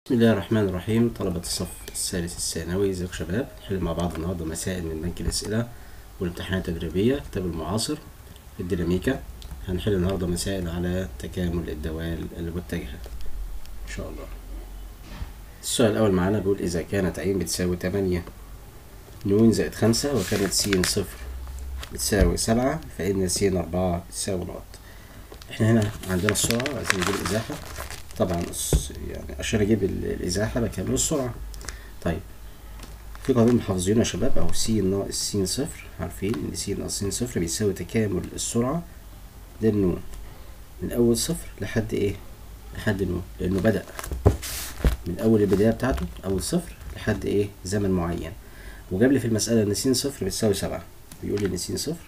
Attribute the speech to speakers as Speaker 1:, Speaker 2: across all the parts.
Speaker 1: بسم الله الرحمن الرحيم طلبة الصف الثالث الثانوي ازيكم شباب نحل مع بعض النهارده مسائل من بنك الأسئلة والامتحانات التدريبية كتاب المعاصر الديناميكا هنحل النهارده مسائل على تكامل الدوال المتجهة إن شاء الله السؤال الأول معانا بيقول إذا كانت ع بتساوي تمانية ن زائد خمسة وكانت س صفر بتساوي سبعة فإن س أربعة بتساوي نقط احنا هنا عندنا السرعة عايزين نجيب الإزاحة طبعا الس- يعني عشان اجيب ال- الازاحه بكمل السرعه طيب في قانون محافظين يا شباب او س ناقص س صفر عارفين ان س ناقص س صفر بيساوي تكامل السرعه للنون من اول صفر لحد ايه لحد نون لانه بدا من اول البدايه بتاعته اول صفر لحد ايه زمن معين وجاب لي في المساله ان س صفر بتساوي سبعة بيقول لي ان س صفر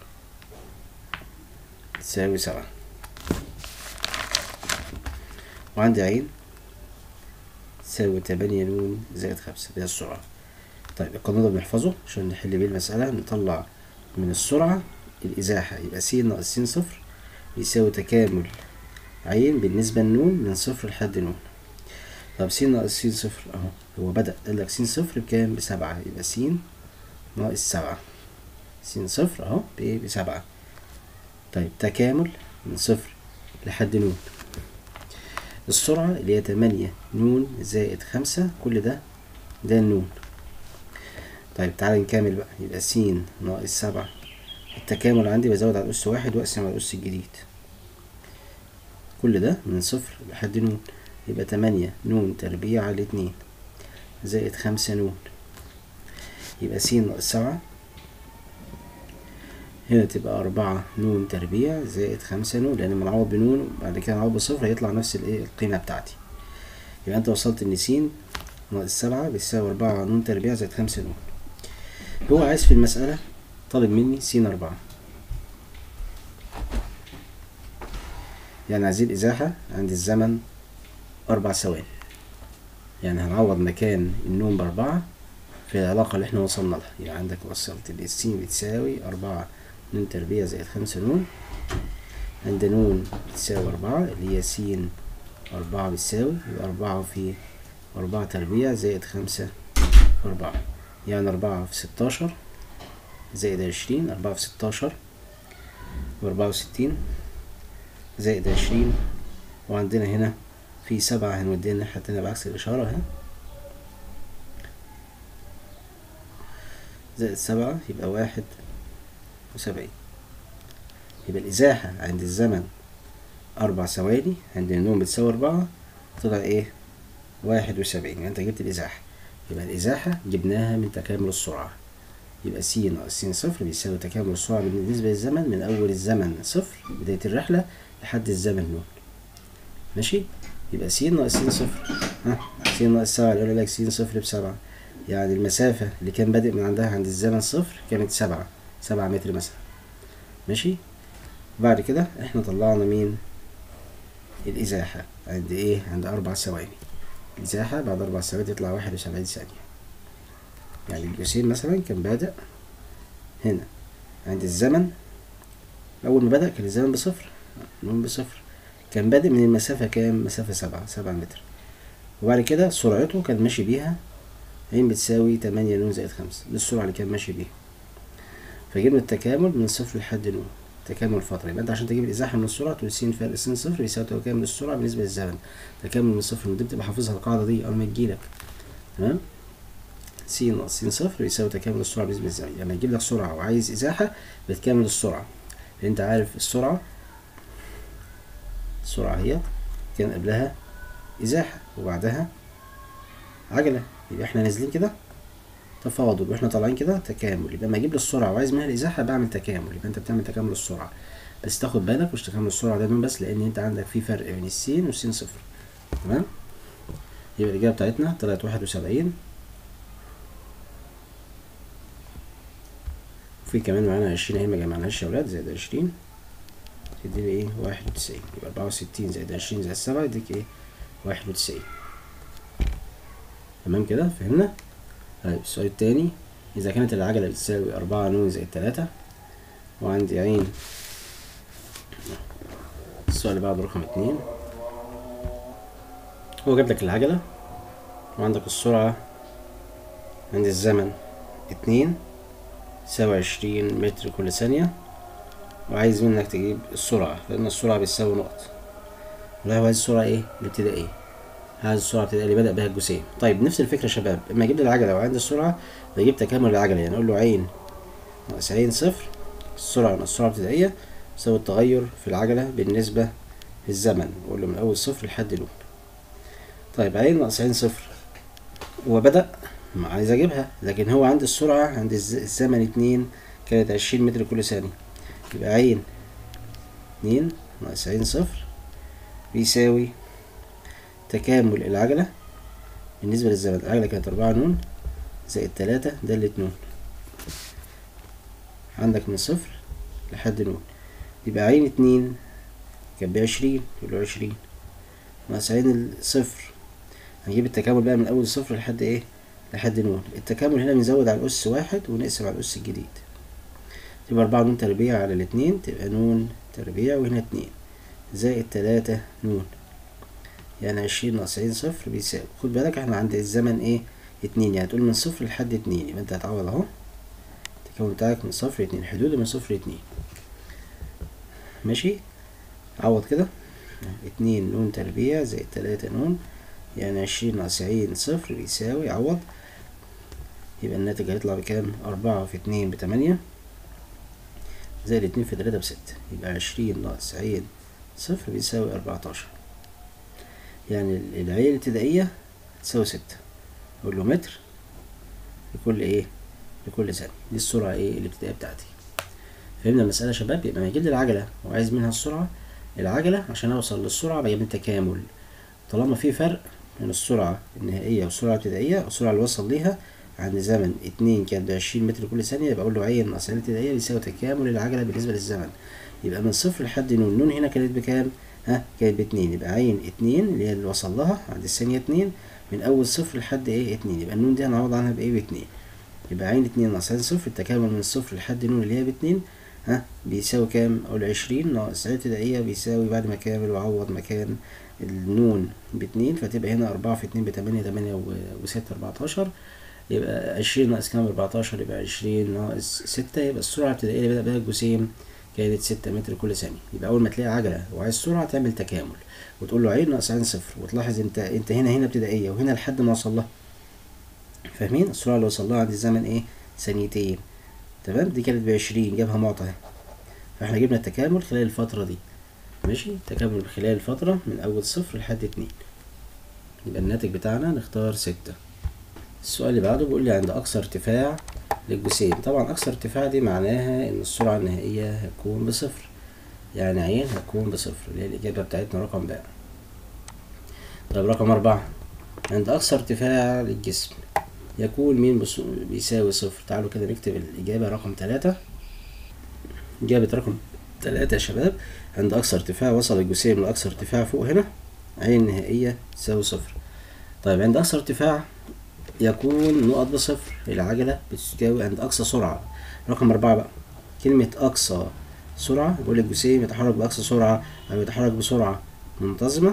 Speaker 1: بتساوي سبعة وعندي عين تساوي تمانية نون زائد خمسة ده السرعة طيب القانون ده بنحفظه عشان نحل بيه المسألة نطلع من السرعة الإزاحة يبقى س ناقص س صفر يساوي تكامل عين بالنسبة لنون من صفر لحد نون طب س ناقص س صفر أهو هو بدأ قال لك س صفر بكام بسبعة يبقى س ناقص سبعة س صفر أهو بإيه بسبعة طيب تكامل من صفر لحد نون السرعة اللي هي تمانية نون زائد خمسة كل ده ده النون طيب تعالى نكمل بقى يبقى س ناقص سبعة التكامل عندي بزود على الأس واحد وأقسم على الأس الجديد كل ده من صفر لحد نون يبقى تمانية نون تربيع على اتنين زائد خمسة نون يبقى س ناقص سبعة هنا تبقى أربعة نون تربيع زائد خمسة نون لأن لما نعوض بنون وبعد كده نعوض بصفر هيطلع نفس الإيه القيمة بتاعتي يبقى أنت وصلت إن س ناقص سبعة بيساوي أربعة نون تربيع زائد خمسة نون هو عايز في المسألة طالب مني س أربعة يعني عايزين الإزاحة عند الزمن أربع ثواني يعني هنعوض مكان النون بأربعة في العلاقة اللي احنا وصلنا لها يعني عندك وصلت ال س بتساوي أربعة نون تربيع زائد خمسة نون عند نون بتساوي أربعة اللي هي س أربعة بتساوي يبقى أربعة في أربعة تربيع زائد خمسة في أربعة يعني أربعة في ستاشر زائد عشرين أربعة في ستاشر وأربعة وستين زائد عشرين وعندنا هنا في سبعة هنوديها الناحية التانية بعكس الإشارة اهي زائد سبعة يبقى واحد وسبعين يبقى الإزاحة عند الزمن أربع ثواني عند النوم بتساوي أربعة طلع إيه واحد وسبعين يعني أنت جبت الإزاحة يبقى الإزاحة جبناها من تكامل السرعة يبقى س ناقص س صفر بيساوي تكامل السرعة بالنسبة للزمن من أول الزمن صفر بداية الرحلة لحد الزمن نون ماشي يبقى س ناقص س صفر ها س ناقص سبعة يقول لك س صفر بسبعة يعني المسافة اللي كان بادئ من عندها عند الزمن صفر كانت سبعة سبعة متر مثلا ماشي بعد كده احنا طلعنا مين الإزاحة عند ايه عند أربع ثواني الإزاحة بعد أربع ثواني تطلع واحد وسبعين ثانية يعني الجسيم مثلا كان بادئ هنا عند الزمن أول ما بدأ كان الزمن بصفر نون بصفر كان بادئ من المسافة كام مسافة سبعة سبعة متر وبعد كده سرعته كان ماشي بيها عين بتساوي تمانية نون زائد خمسة دي السرعة اللي كان ماشي بيها فجبنا التكامل من صفر لحد نون تكامل الفترة يبقى انت عشان تجيب الإزاحة من السرعة تقول س فرق س صفر بيساوي تكامل السرعة بالنسبة للزمن تكامل من صفر دي بتبقى حافظها القاعدة دي أول ما تجيلك تمام س ناقص س صفر بيساوي تكامل السرعة بالنسبة للزمن يعني يجيب لك سرعة وعايز إزاحة بتكامل السرعة لأن أنت عارف السرعة السرعة هي كان قبلها إزاحة وبعدها عجلة يبقى احنا نازلين كده تفاضل واحنا طالعين كده تكامل يبقى لما اجيب لي السرعه وعايز منها الازاحه بعمل تكامل يبقى انت بتعمل تكامل السرعه بس تاخد بالك مش تكامل السرعه دايما بس لان انت عندك في فرق بين السين والسين صفر تمام يبقى الاجابه بتاعتنا طلعت واحد وسبعين وفي كمان معانا عشرين اهي ما جمعناش يا ولاد زائد عشرين تديني ايه واحد وتسعين يبقى أربعة وستين زائد عشرين زائد سبعة يديك ايه واحد وتسعين تمام كده فهمنا طيب السؤال التاني إذا كانت العجلة بتساوي أربعة نون زائد تلاتة وعندي عين السؤال اللي بعده رقم اتنين هو جاب لك العجلة وعندك السرعة عند الزمن اتنين تساوي عشرين متر كل ثانية وعايز منك تجيب السرعة فإن السرعة بتساوي نقط ولا هو عايز السرعة ايه الابتدائية عايز السرعة الابتدائية اللي بدأ بها الجسيم طيب نفس الفكرة يا شباب اما اجيب لي العجلة وعند السرعة بجيب تكامل العجلة يعني اقول له عين ناقص عين صفر السرعة ناقص السرعة الابتدائية يساوي التغير في العجلة بالنسبة للزمن اقول له من أول صفر لحد نون طيب عين ناقص عين صفر هو بدأ ما عايز اجيبها لكن هو عند السرعة عند الز- الزمن اتنين كانت عشرين متر كل ثانية يبقى عين اتنين ناقص عين صفر بيساوي تكامل العجلة بالنسبة للزمن العجلة كانت أربعة نون زائد تلاتة دالة نون عندك من صفر لحد نون يبقى عين اتنين كان بعشرين يقول له عشرين ناقص عين الصفر هنجيب التكامل بقى من أول صفر لحد إيه لحد نون التكامل هنا بنزود على الأس واحد ونقسم على الأس الجديد تبقى أربعة نون تربيع على الاتنين تبقى نون تربيع وهنا اتنين زائد تلاتة نون يعني عشرين ناقص عين صفر بيساوي خد بالك احنا عند الزمن ايه اتنين يعني تقول من صفر لحد اتنين يبقى انت هتعوض اهو التكامل بتاعك من صفر لاتنين حدوده من صفر لاتنين ماشي عوض كده اتنين نون تربيع زائد تلاتة نون يعني عشرين ناقص عين صفر بيساوي عوض يبقى الناتج هيطلع بكام أربعة في اتنين بتمانية زائد اتنين في تلاتة بستة يبقى عشرين ناقص عين صفر بيساوي أربعتاشر يعني ال- العين الابتدائية تساوي ستة أقول له متر لكل إيه لكل ثانية دي السرعة إيه الابتدائية بتاعتي فهمنا المسألة يا شباب يبقى ما يجيب لي العجلة وعايز منها السرعة العجلة عشان أوصل للسرعة بجيب من تكامل طالما في فرق بين السرعة النهائية والسرعة الابتدائية السرعة اللي وصل ليها عند زمن اتنين كانت بعشرين متر كل ثانية يبقى أقول له عين ناقص عين الابتدائية بيساوي تكامل العجلة بالنسبة للزمن يبقى من صفر لحد نون نون هنا كانت بكام؟ ها كانت باتنين يبقى عين اتنين اللي هي اللي وصل لها عند الثانية اتنين من أول صفر لحد ايه اتنين يبقى النون دي هنعوض عنها بإيه باتنين يبقى عين اتنين ناقص عين صفر التكامل من الصفر لحد نون اللي هي باتنين ها بيساوي كام؟ أقول عشرين ناقص عين ابتدائية بيساوي بعد ما كامل وأعوض مكان النون باتنين فتبقى هنا أربعة في اتنين بتمانية تمانية و- وستة أربعتاشر يبقى عشرين ناقص كام أربعتاشر يبقى عشرين ناقص ستة يبقى السرعة الابتدائية اللي بدأ بها الجسيم كانت ستة متر كل ثانية يبقى أول ما تلاقي عجلة وعايز سرعة تعمل تكامل وتقول له عين ناقص عين صفر وتلاحظ أنت أنت هنا هنا ابتدائية وهنا لحد ما وصل لها فاهمين السرعة اللي وصل لها عند الزمن إيه ثانيتين تمام دي كانت بعشرين جابها معطى اهي فاحنا جبنا التكامل خلال الفترة دي ماشي تكامل خلال الفترة من أول صفر لحد اتنين يبقى الناتج بتاعنا نختار ستة السؤال اللي بعده بيقول لي عند أقصى ارتفاع للجسيم طبعا أقصى ارتفاع دي معناها إن السرعة النهائية هتكون بصفر يعني عين هتكون بصفر اللي هي الإجابة بتاعتنا رقم باء طيب رقم أربعة عند أقصى ارتفاع للجسم يكون مين بص- بيساوي صفر تعالوا كده نكتب الإجابة رقم تلاتة إجابة رقم تلاتة يا شباب عند أقصى ارتفاع وصل الجسيم لأقصى ارتفاع فوق هنا عين نهائية تساوي صفر طيب عند أقصى ارتفاع يكون نقط بصفر العجلة بتساوي عند أقصى سرعة رقم أربعة بقى كلمة أقصى سرعة بيقول الجسيم يتحرك بأقصى سرعة أو يتحرك بسرعة منتظمة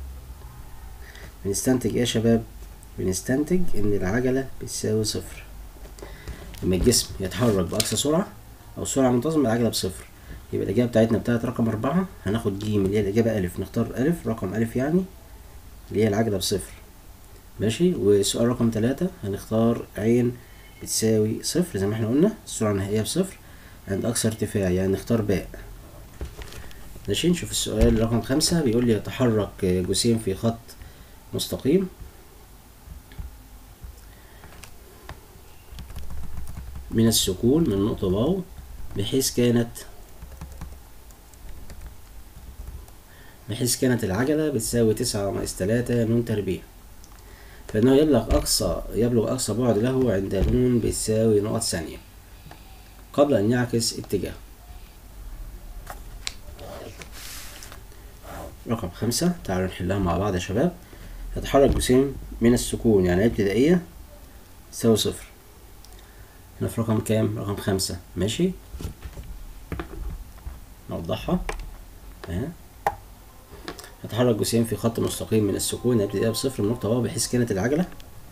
Speaker 1: بنستنتج إيه يا شباب؟ بنستنتج إن العجلة بتساوي صفر لما الجسم يتحرك بأقصى سرعة أو سرعة منتظمة العجلة بصفر يبقى الإجابة بتاعتنا بتاعت رقم أربعة هناخد جيم اللي هي الإجابة ألف نختار ألف رقم ألف يعني اللي هي العجلة بصفر ماشي وسؤال رقم تلاتة هنختار عين بتساوي صفر زي ما احنا قلنا السرعة النهائية بصفر عند أقصى ارتفاع يعني نختار باء ماشي نشوف السؤال رقم خمسة بيقول لي يتحرك جسيم في خط مستقيم من السكون من نقطة واو بحيث كانت بحيث كانت العجلة بتساوي تسعة ناقص تلاتة نون تربيع فإنه يبلغ أقصى يبلغ أقصى بعد له عند نون بتساوي نقط ثانية قبل أن يعكس اتجاه رقم خمسة تعالوا نحلها مع بعض يا شباب يتحرك جسيم من السكون يعني ابتدائية تساوي صفر هنا في رقم كام؟ رقم خمسة ماشي نوضحها اهي يتحرك جسيم في خط مستقيم من السكون يبتدئ بصفر من نقطة واو بحيث كانت العجلة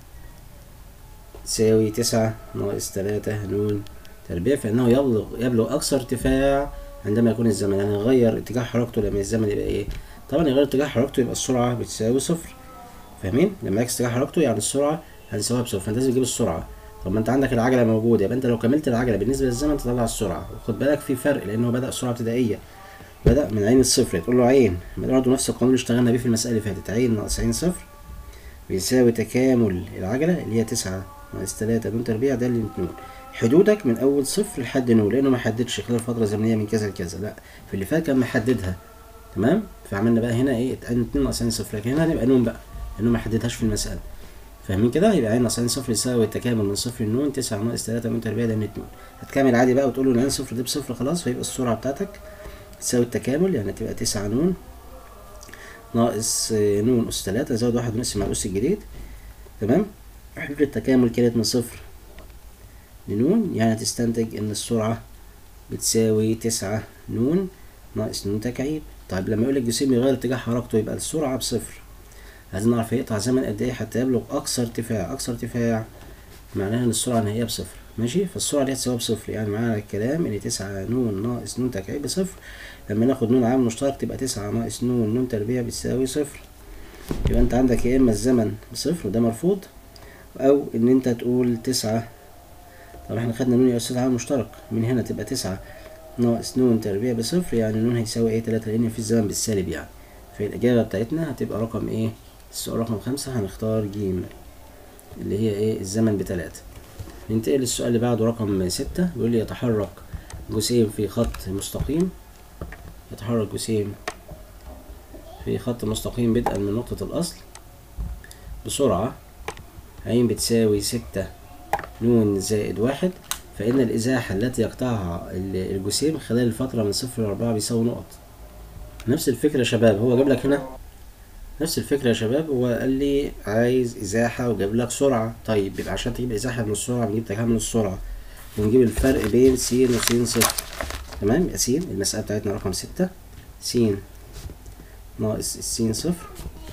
Speaker 1: بتساوي تسعة ناقص تلاتة نون تربيع فإنه يبلغ يبلغ أقصى ارتفاع عندما يكون الزمن يعني يغير اتجاه حركته لما الزمن يبقى إيه طبعا يغير اتجاه حركته يبقى السرعة بتساوي صفر فاهمين لما يعكس اتجاه حركته يعني السرعة هنساويها بصفر فأنت لازم تجيب السرعة طب ما انت عندك العجله موجوده يبقى انت لو كملت العجله بالنسبه للزمن تطلع السرعه وخد بالك في فرق لانه بدا سرعه ابتدائيه بدا من عين الصفر تقول له عين برضه نفس القانون اللي اشتغلنا بيه في المساله اللي فاتت عين ناقص عين صفر بيساوي تكامل العجله اللي هي تسعة ناقص تلاتة نون تربيع ده اللي نون حدودك من اول صفر لحد نون لانه ما حددش خلال فتره زمنيه من كذا لكذا لا في اللي فات كان محددها تمام فعملنا بقى هنا ايه عين اتنين ناقص عين صفر لكن هنا هنبقى نون بقى لانه ما حددهاش في المساله فاهمين كده يبقى عين ناقص عين صفر يساوي التكامل من صفر لنون تسعة ناقص تلاتة نون تربيع ده من اتنين هتكمل عادي بقى وتقول له ان عين صفر دي بصفر خلاص فيبقى السرعة بتاعتك تساوي التكامل يعني تبقى تسعة نون ناقص نون أس تلاتة زود واحد ونقسم على الأس الجديد تمام حدود التكامل كانت من صفر لنون يعني تستنتج إن السرعة بتساوي تسعة نون ناقص نون تكعيب طيب لما يقول لك جسيم يغير اتجاه حركته يبقى السرعة بصفر عايزين نعرف هيقطع زمن قد ايه حتى يبلغ اقصى ارتفاع اقصى ارتفاع معناها ان السرعه النهائيه بصفر ماشي فالسرعه دي هتساوي بصفر يعني معنى الكلام ان تسعة نون ناقص نون تكعيب بصفر لما ناخد نون عامل مشترك تبقى تسعة ناقص نون نون تربيع بتساوي صفر يبقى انت عندك يا اما الزمن بصفر وده مرفوض او ان انت تقول تسعة طب احنا خدنا نون يا استاذ عامل مشترك من هنا تبقى تسعة ناقص نون تربيع بصفر يعني نون هيساوي ايه تلاتة لان في الزمن بالسالب يعني فالاجابه بتاعتنا هتبقى رقم ايه السؤال رقم خمسة هنختار جيم اللي هي ايه الزمن بتلاتة ننتقل للسؤال اللي بعده رقم ستة بيقول لي يتحرك جسيم في خط مستقيم يتحرك جسيم في خط مستقيم بدءا من نقطة الأصل بسرعة عين بتساوي ستة نون زائد واحد فإن الإزاحة التي يقطعها الجسيم خلال الفترة من صفر لأربعة بيساوي نقط نفس الفكرة يا شباب هو جاب لك هنا نفس الفكرة يا شباب هو قال لي عايز إزاحة وجاب لك سرعة طيب يبقى عشان تجيب إزاحة من السرعة بنجيب تكامل السرعة ونجيب الفرق بين س وس صفر تمام يبقى س المسألة بتاعتنا رقم ستة س ناقص س صفر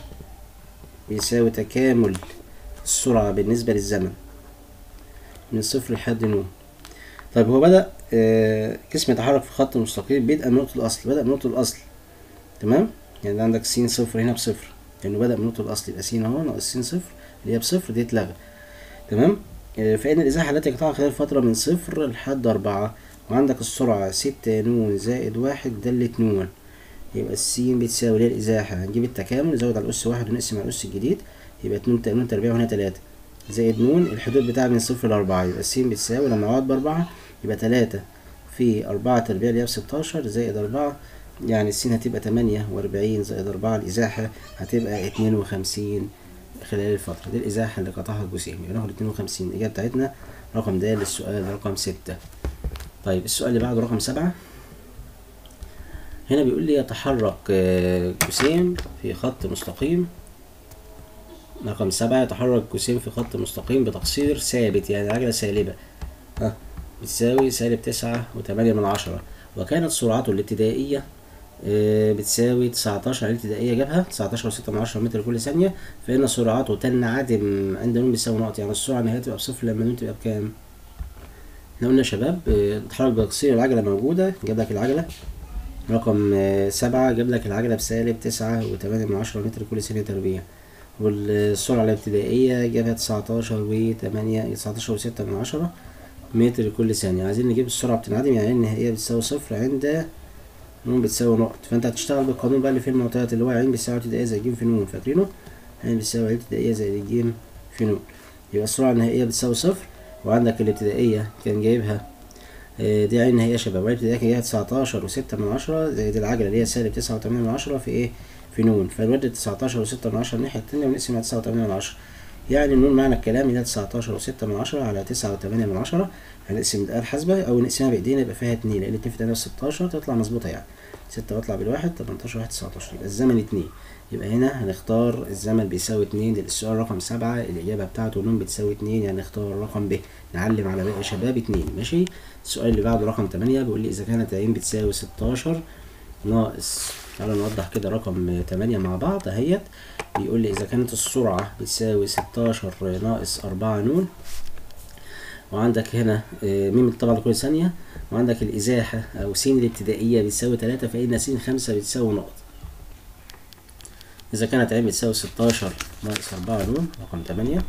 Speaker 1: بيساوي تكامل السرعة بالنسبة للزمن من صفر لحد نون طيب هو بدأ آه جسم يتحرك في خط مستقيم بدءا من نقطة الأصل بدأ من نقطة الأصل تمام يعني عندك س صفر هنا بصفر لأنه بدأ من نقطة الأصل يبقى س أهو ناقص س صفر اللي هي بصفر دي اتلغى تمام آه فإن الإزاحة التي يقطعها خلال فترة من صفر لحد أربعة وعندك السرعة ستة نون زائد واحد دالة نون يبقى السين بتساوي اللي هي الإزاحة هنجيب التكامل نزود على الأس واحد ونقسم على الأس الجديد يبقى اتنين نون تربيع وهنا تلاتة زائد نون الحدود بتاعها من صفر لأربعة يبقى السين بتساوي لما أقعد بأربعة يبقى تلاتة في أربعة تربيع اللي هي بستاشر زائد أربعة يعني السين هتبقى تمانية وأربعين زائد أربعة الإزاحة هتبقى اتنين وخمسين خلال الفترة دي الإزاحة اللي قطعها الجسيم يبقى ناخد اتنين وخمسين الإجابة بتاعتنا رقم د للسؤال رقم ستة طيب السؤال اللي بعده رقم سبعة هنا بيقول لي يتحرك جسيم في خط مستقيم رقم سبعة يتحرك جسيم في خط مستقيم بتقصير ثابت يعني عجلة سالبة ها بتساوي سالب تسعة وتمانية من عشرة وكانت سرعته الابتدائية بتساوي تسعتاشر الابتدائية جابها تسعتاشر وستة من عشرة متر كل ثانية فإن سرعته تنعدم عند نون بتساوي نقط يعني السرعة النهائية تبقى بصفر لما نون تبقى بكام؟ احنا قلنا يا شباب تتحرك بتقصير العجلة موجودة جاب لك العجلة رقم سبعة جاب لك العجلة بسالب تسعة وتمانية من عشرة متر كل ثانية تربيع والسرعة الابتدائية جابها تسعتاشر وتمانية تسعتاشر وستة من عشرة متر كل ثانية عايزين نجيب السرعة بتنعدم يعني النهائية بتساوي صفر عند نون بتساوي نقط فانت هتشتغل بالقانون بقى اللي في المعطيات اللي هو عين بتساوي ابتدائية زائد ج في نون فاكرينه؟ عين بتساوي عين ابتدائية زائد ج في نون يبقى السرعة النهائية بتساوي صفر وعندك الابتدائية كان جايبها دي عين نهائية يا شباب وعين ابتدائية كان جايبها تسعتاشر وستة من عشرة زائد العجلة اللي هي سالب تسعة وتمانية من عشرة في ايه؟ في نون فنودي تسعتاشر وستة من عشرة الناحية التانية ونقسم على تسعة وتمانية من عشرة يعني نون معنى الكلام اللي هي تسعتاشر وستة من عشرة على تسعة وتمانية من عشرة هنقسم الآلة الحاسبة أو نقسمها بإيدينا يبقى فيها اتنين لأن اتنين في تمانية ستاشر تطلع مظبوطة يعني ستة واطلع بالواحد تمنتاشر واحد تسعتاشر يبقى الزمن اتنين يبقى هنا هنختار الزمن بيساوي اتنين للسؤال رقم سبعة الإجابة بتاعته نون بتساوي اتنين يعني نختار رقم ب نعلم على باقي شباب اتنين ماشي السؤال اللي بعده رقم تمانية بيقول لي إذا كانت عين بتساوي ستاشر ناقص تعالى نوضح كده رقم تمانية مع بعض اهيت بيقول لي إذا كانت السرعة بتساوي ستاشر ناقص أربعة نون وعندك هنا آه، ميم طبعا لكل ثانية وعندك الإزاحة أو س الابتدائية بتساوي تلاتة فإن س خمسة بتساوي نقط إذا كانت عين بتساوي ستاشر ناقص أربعة نون رقم تمانية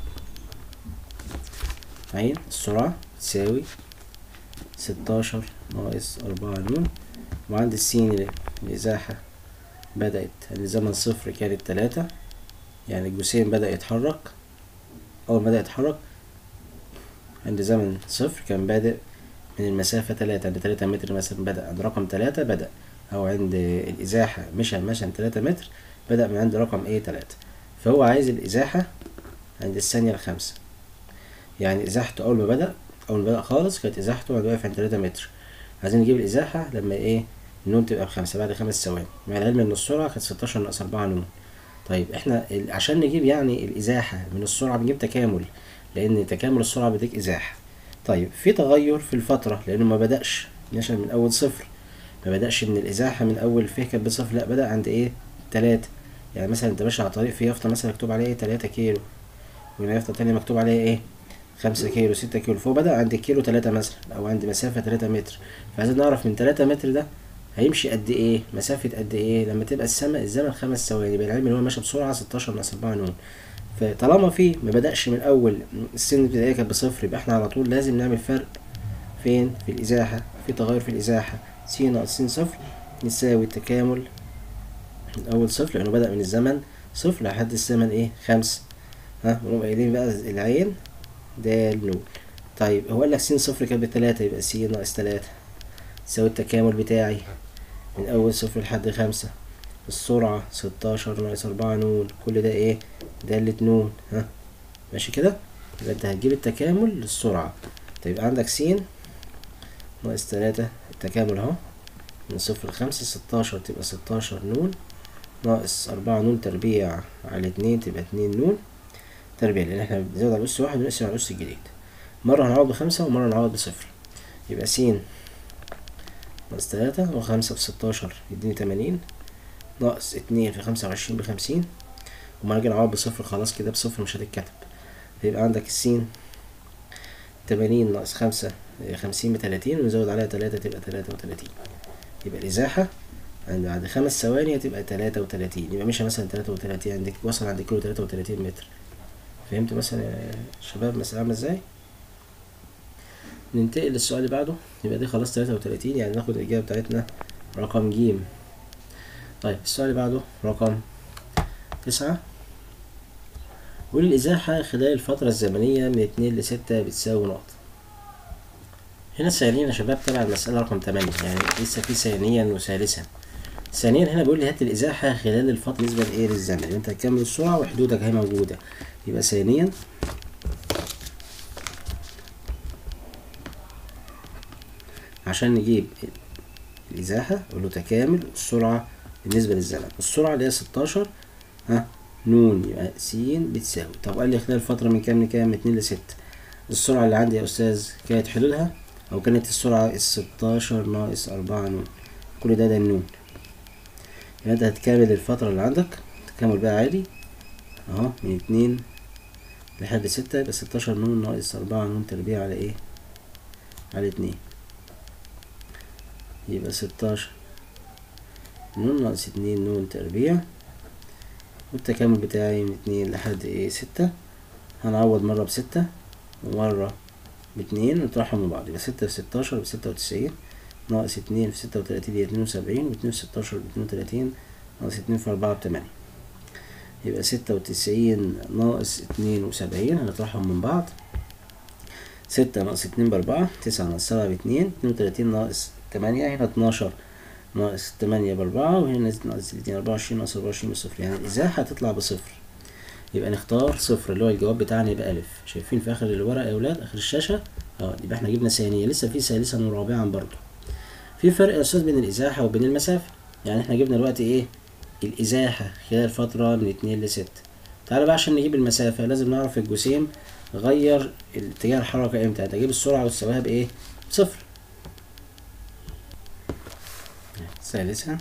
Speaker 1: عين السرعة تساوي ستاشر ناقص أربعة نون وعند السين الإزاحة بدأت عند زمن صفر كانت تلاتة يعني الجسيم بدأ يتحرك أول ما بدأ يتحرك عند زمن صفر كان بادئ من المسافة تلاتة عند تلاتة متر مثلا بدأ عند رقم تلاتة بدأ أو عند الإزاحة مشى مشى عند تلاتة متر بدأ من عند رقم إيه تلاتة فهو عايز الإزاحة عند الثانية الخامسة يعني إزاحته أول ما بدأ أول ما بدأ خالص كانت إزاحته عند واقف عند تلاتة متر عايزين نجيب الإزاحة لما إيه النون تبقى بخمسة بعد خمس ثواني مع العلم إن السرعة كانت ستاشر ناقص أربعة نون طيب احنا ال- عشان نجيب يعني الإزاحة من السرعة بنجيب تكامل لأن تكامل السرعة بيديك إزاحة طيب في تغير في الفترة لأنه ما بدأش نشأ من أول صفر ما بدأش من الإزاحة من أول فيه كانت بصفر لأ بدأ عند إيه تلاتة يعني مثلا أنت ماشي على طريق فيه يافطة مثلا مكتوب عليه إيه تلاتة كيلو وهنا يافطة تانية مكتوب عليها إيه خمسة كيلو ستة كيلو فهو بدأ عند الكيلو تلاتة مثلا أو عند مسافة تلاتة متر فعايزين نعرف من تلاتة متر ده هيمشي قد ايه مسافة قد ايه لما تبقى السماء الزمن خمس ثواني يبقى العلم اللي هو ماشي بسرعة ستاشر ناقص أربعة نون فطالما في ما بدأش من أول السن الابتدائية كانت بصفر يبقى احنا على طول لازم نعمل فرق فين في الإزاحة في تغير في الإزاحة س ناقص س صفر يساوي التكامل من أول صفر لأنه بدأ من الزمن صفر لحد الزمن ايه خمسة ها ونبقى قايلين بقى العين دال نون طيب هو قال لك س صفر كانت بتلاتة يبقى س ناقص تلاتة يساوي التكامل بتاعي من أول صفر لحد خمسة السرعة ستاشر ناقص أربعة نون كل ده ايه دالة نون ها ماشي كده يبقى انت هتجيب التكامل للسرعة طيب عندك س ناقص تلاتة التكامل اهو من صفر لخمسة ستاشر تبقى ستاشر نون ناقص أربعة نون تربيع على اتنين تبقى اتنين نون تربيع لأن احنا بنزود على الأس واحد ونقسم على الأس الجديد مرة هنعوض بخمسة ومرة هنعوض بصفر يبقى س ناقص تلاتة وخمسة في ستاشر يديني تمانين ناقص اتنين في خمسة وعشرين بخمسين وما نيجي نعوض بصفر خلاص كده بصفر مش هتتكتب يبقى عندك السين تمانين ناقص خمسة خمسين بتلاتين ونزود عليها تلاتة تبقى تلاتة وتلاتين يبقى الإزاحة عند بعد خمس ثواني هتبقى تلاتة وتلاتين يبقى مشى مثلا تلاتة وتلاتين عندك وصل عند كيلو تلاتة وتلاتين متر فهمت مثلا يا شباب المسألة عاملة ازاي؟ ننتقل للسؤال اللي بعده يبقى دي خلاص تلاتة وتلاتين يعني ناخد الإجابة بتاعتنا رقم جيم طيب السؤال اللي بعده رقم تسعة قول الإزاحة خلال الفترة الزمنية من اتنين لستة بتساوي نقط هنا ثانيا يا شباب تبع المسألة رقم تمانية يعني لسه في ثانيا وثالثا ثانيا هنا بيقول لي هات الإزاحة خلال الفترة بالنسبة لإيه للزمن يعني أنت هتكمل السرعة وحدودك اهي موجودة يبقى ثانيا عشان نجيب الإزاحة أقول له تكامل السرعة بالنسبة للزمن السرعة اللي هي ستاشر ها نون يبقى س بتساوي طب قال لي خلال فترة من كام لكام من اتنين لستة السرعة اللي عندي يا أستاذ كانت حدودها أو كانت السرعة الستاشر ناقص أربعة نون كل ده ده النون يبقى أنت هتكامل الفترة اللي عندك تكامل بقى عادي أهو من اتنين لحد ستة يبقى ستاشر نون ناقص أربعة نون تربيع على إيه؟ على اتنين يبقى ستاشر نون ناقص اتنين نون تربيع والتكامل بتاعي من اتنين لحد ايه ستة هنعوض مرة بستة ومرة باتنين ونطرحهم من بعض يبقى ستة في ستاشر بستة وتسعين ناقص اتنين في ستة وتلاتين دي اتنين وسبعين واتنين في ستاشر باتنين وتلاتين ناقص اتنين في أربعة بتمانية يبقى ستة وتسعين ناقص اتنين وسبعين هنطرحهم من بعض ستة ناقص اتنين بأربعة تسعة ناقص سبعة باتنين اتنين وتلاتين ناقص تمانية هنا اتناشر ناقص تمانية بأربعة وهنا ناقص تلاتين أربعة وعشرين ناقص أربعة وعشرين بصفر يعني الإزاحة هتطلع بصفر يبقى نختار صفر اللي هو الجواب بتاعنا يبقى ألف شايفين في آخر الورقة يا أولاد آخر الشاشة اه يبقى احنا جبنا ثانية لسه في ثالثا ورابعا برضو في فرق يا أستاذ بين الإزاحة وبين المسافة يعني احنا جبنا دلوقتي إيه الإزاحة خلال فترة من اتنين لستة تعالى بقى عشان نجيب المسافة لازم نعرف الجسيم غير اتجاه الحركة امتى هتجيب السرعة وتساويها بإيه صفر ثالثا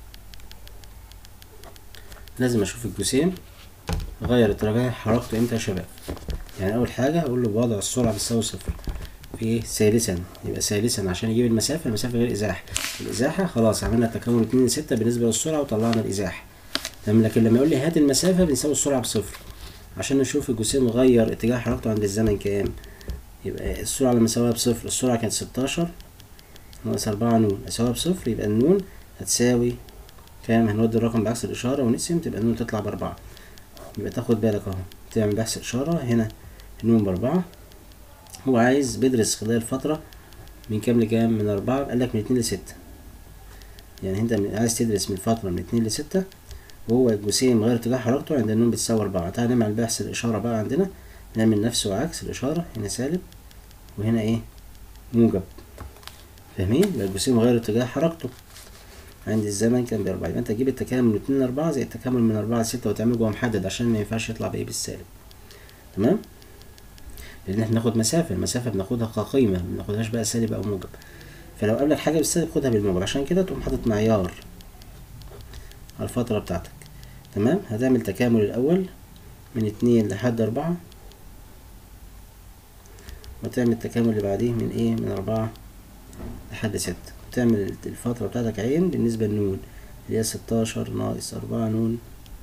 Speaker 1: لازم اشوف الجسيم غير اتجاه حركته امتى يا شباب يعني اول حاجه اقول له بوضع السرعه بتساوي صفر ايه ثالثا يبقى ثالثا عشان يجيب المسافة المسافة غير ازاحة الازاحة خلاص عملنا التكامل اتنين لستة بالنسبة للسرعة وطلعنا الازاحة تمام لكن لما يقول لي هات المسافة بنساوي السرعة بصفر عشان نشوف الجسيم غير اتجاه حركته عند الزمن كام يبقى السرعة لما اساويها بصفر السرعة كانت ستاشر ناقص أربعة نون اساويها بصفر يبقى النون هتساوي كام هنودي الرقم بعكس الإشارة ونقسم تبقى النون تطلع بأربعة يبقى تاخد بالك اهو تعمل بحث إشارة هنا النون بأربعة هو عايز بيدرس خلال فترة من كام لكام من أربعة قال لك من اتنين لستة يعني انت من- عايز تدرس من فترة من اتنين لستة وهو الجسيم غير اتجاه حركته عند النون بتساوي أربعة تعالى نعمل بحث الإشارة بقى عندنا نعمل نفس وعكس الإشارة هنا سالب وهنا ايه موجب فاهمين يبقى الجسيم غير اتجاه حركته عند الزمن كان بأربعة يبقى انت تجيب التكامل من اتنين لأربعة زي التكامل من أربعة لستة وتعمله جوه محدد عشان ما ينفعش يطلع بإيه بالسالب تمام لأن احنا بناخد مسافة المسافة بناخدها كقيمة ما بناخدهاش بقى سالب أو موجب فلو قابلك حاجة بالسالب خدها بالموجب عشان كده تقوم حاطط معيار على الفترة بتاعتك تمام هتعمل تكامل الأول من اتنين لحد أربعة وتعمل التكامل اللي بعديه من ايه من أربعة لحد ستة وتعمل الفترة بتاعتك عين بالنسبة لنون اللي هي ستاشر ناقص أربعة نون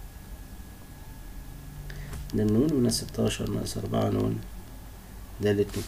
Speaker 1: ده النون وهنا ستاشر ناقص أربعة نون ده الاتنين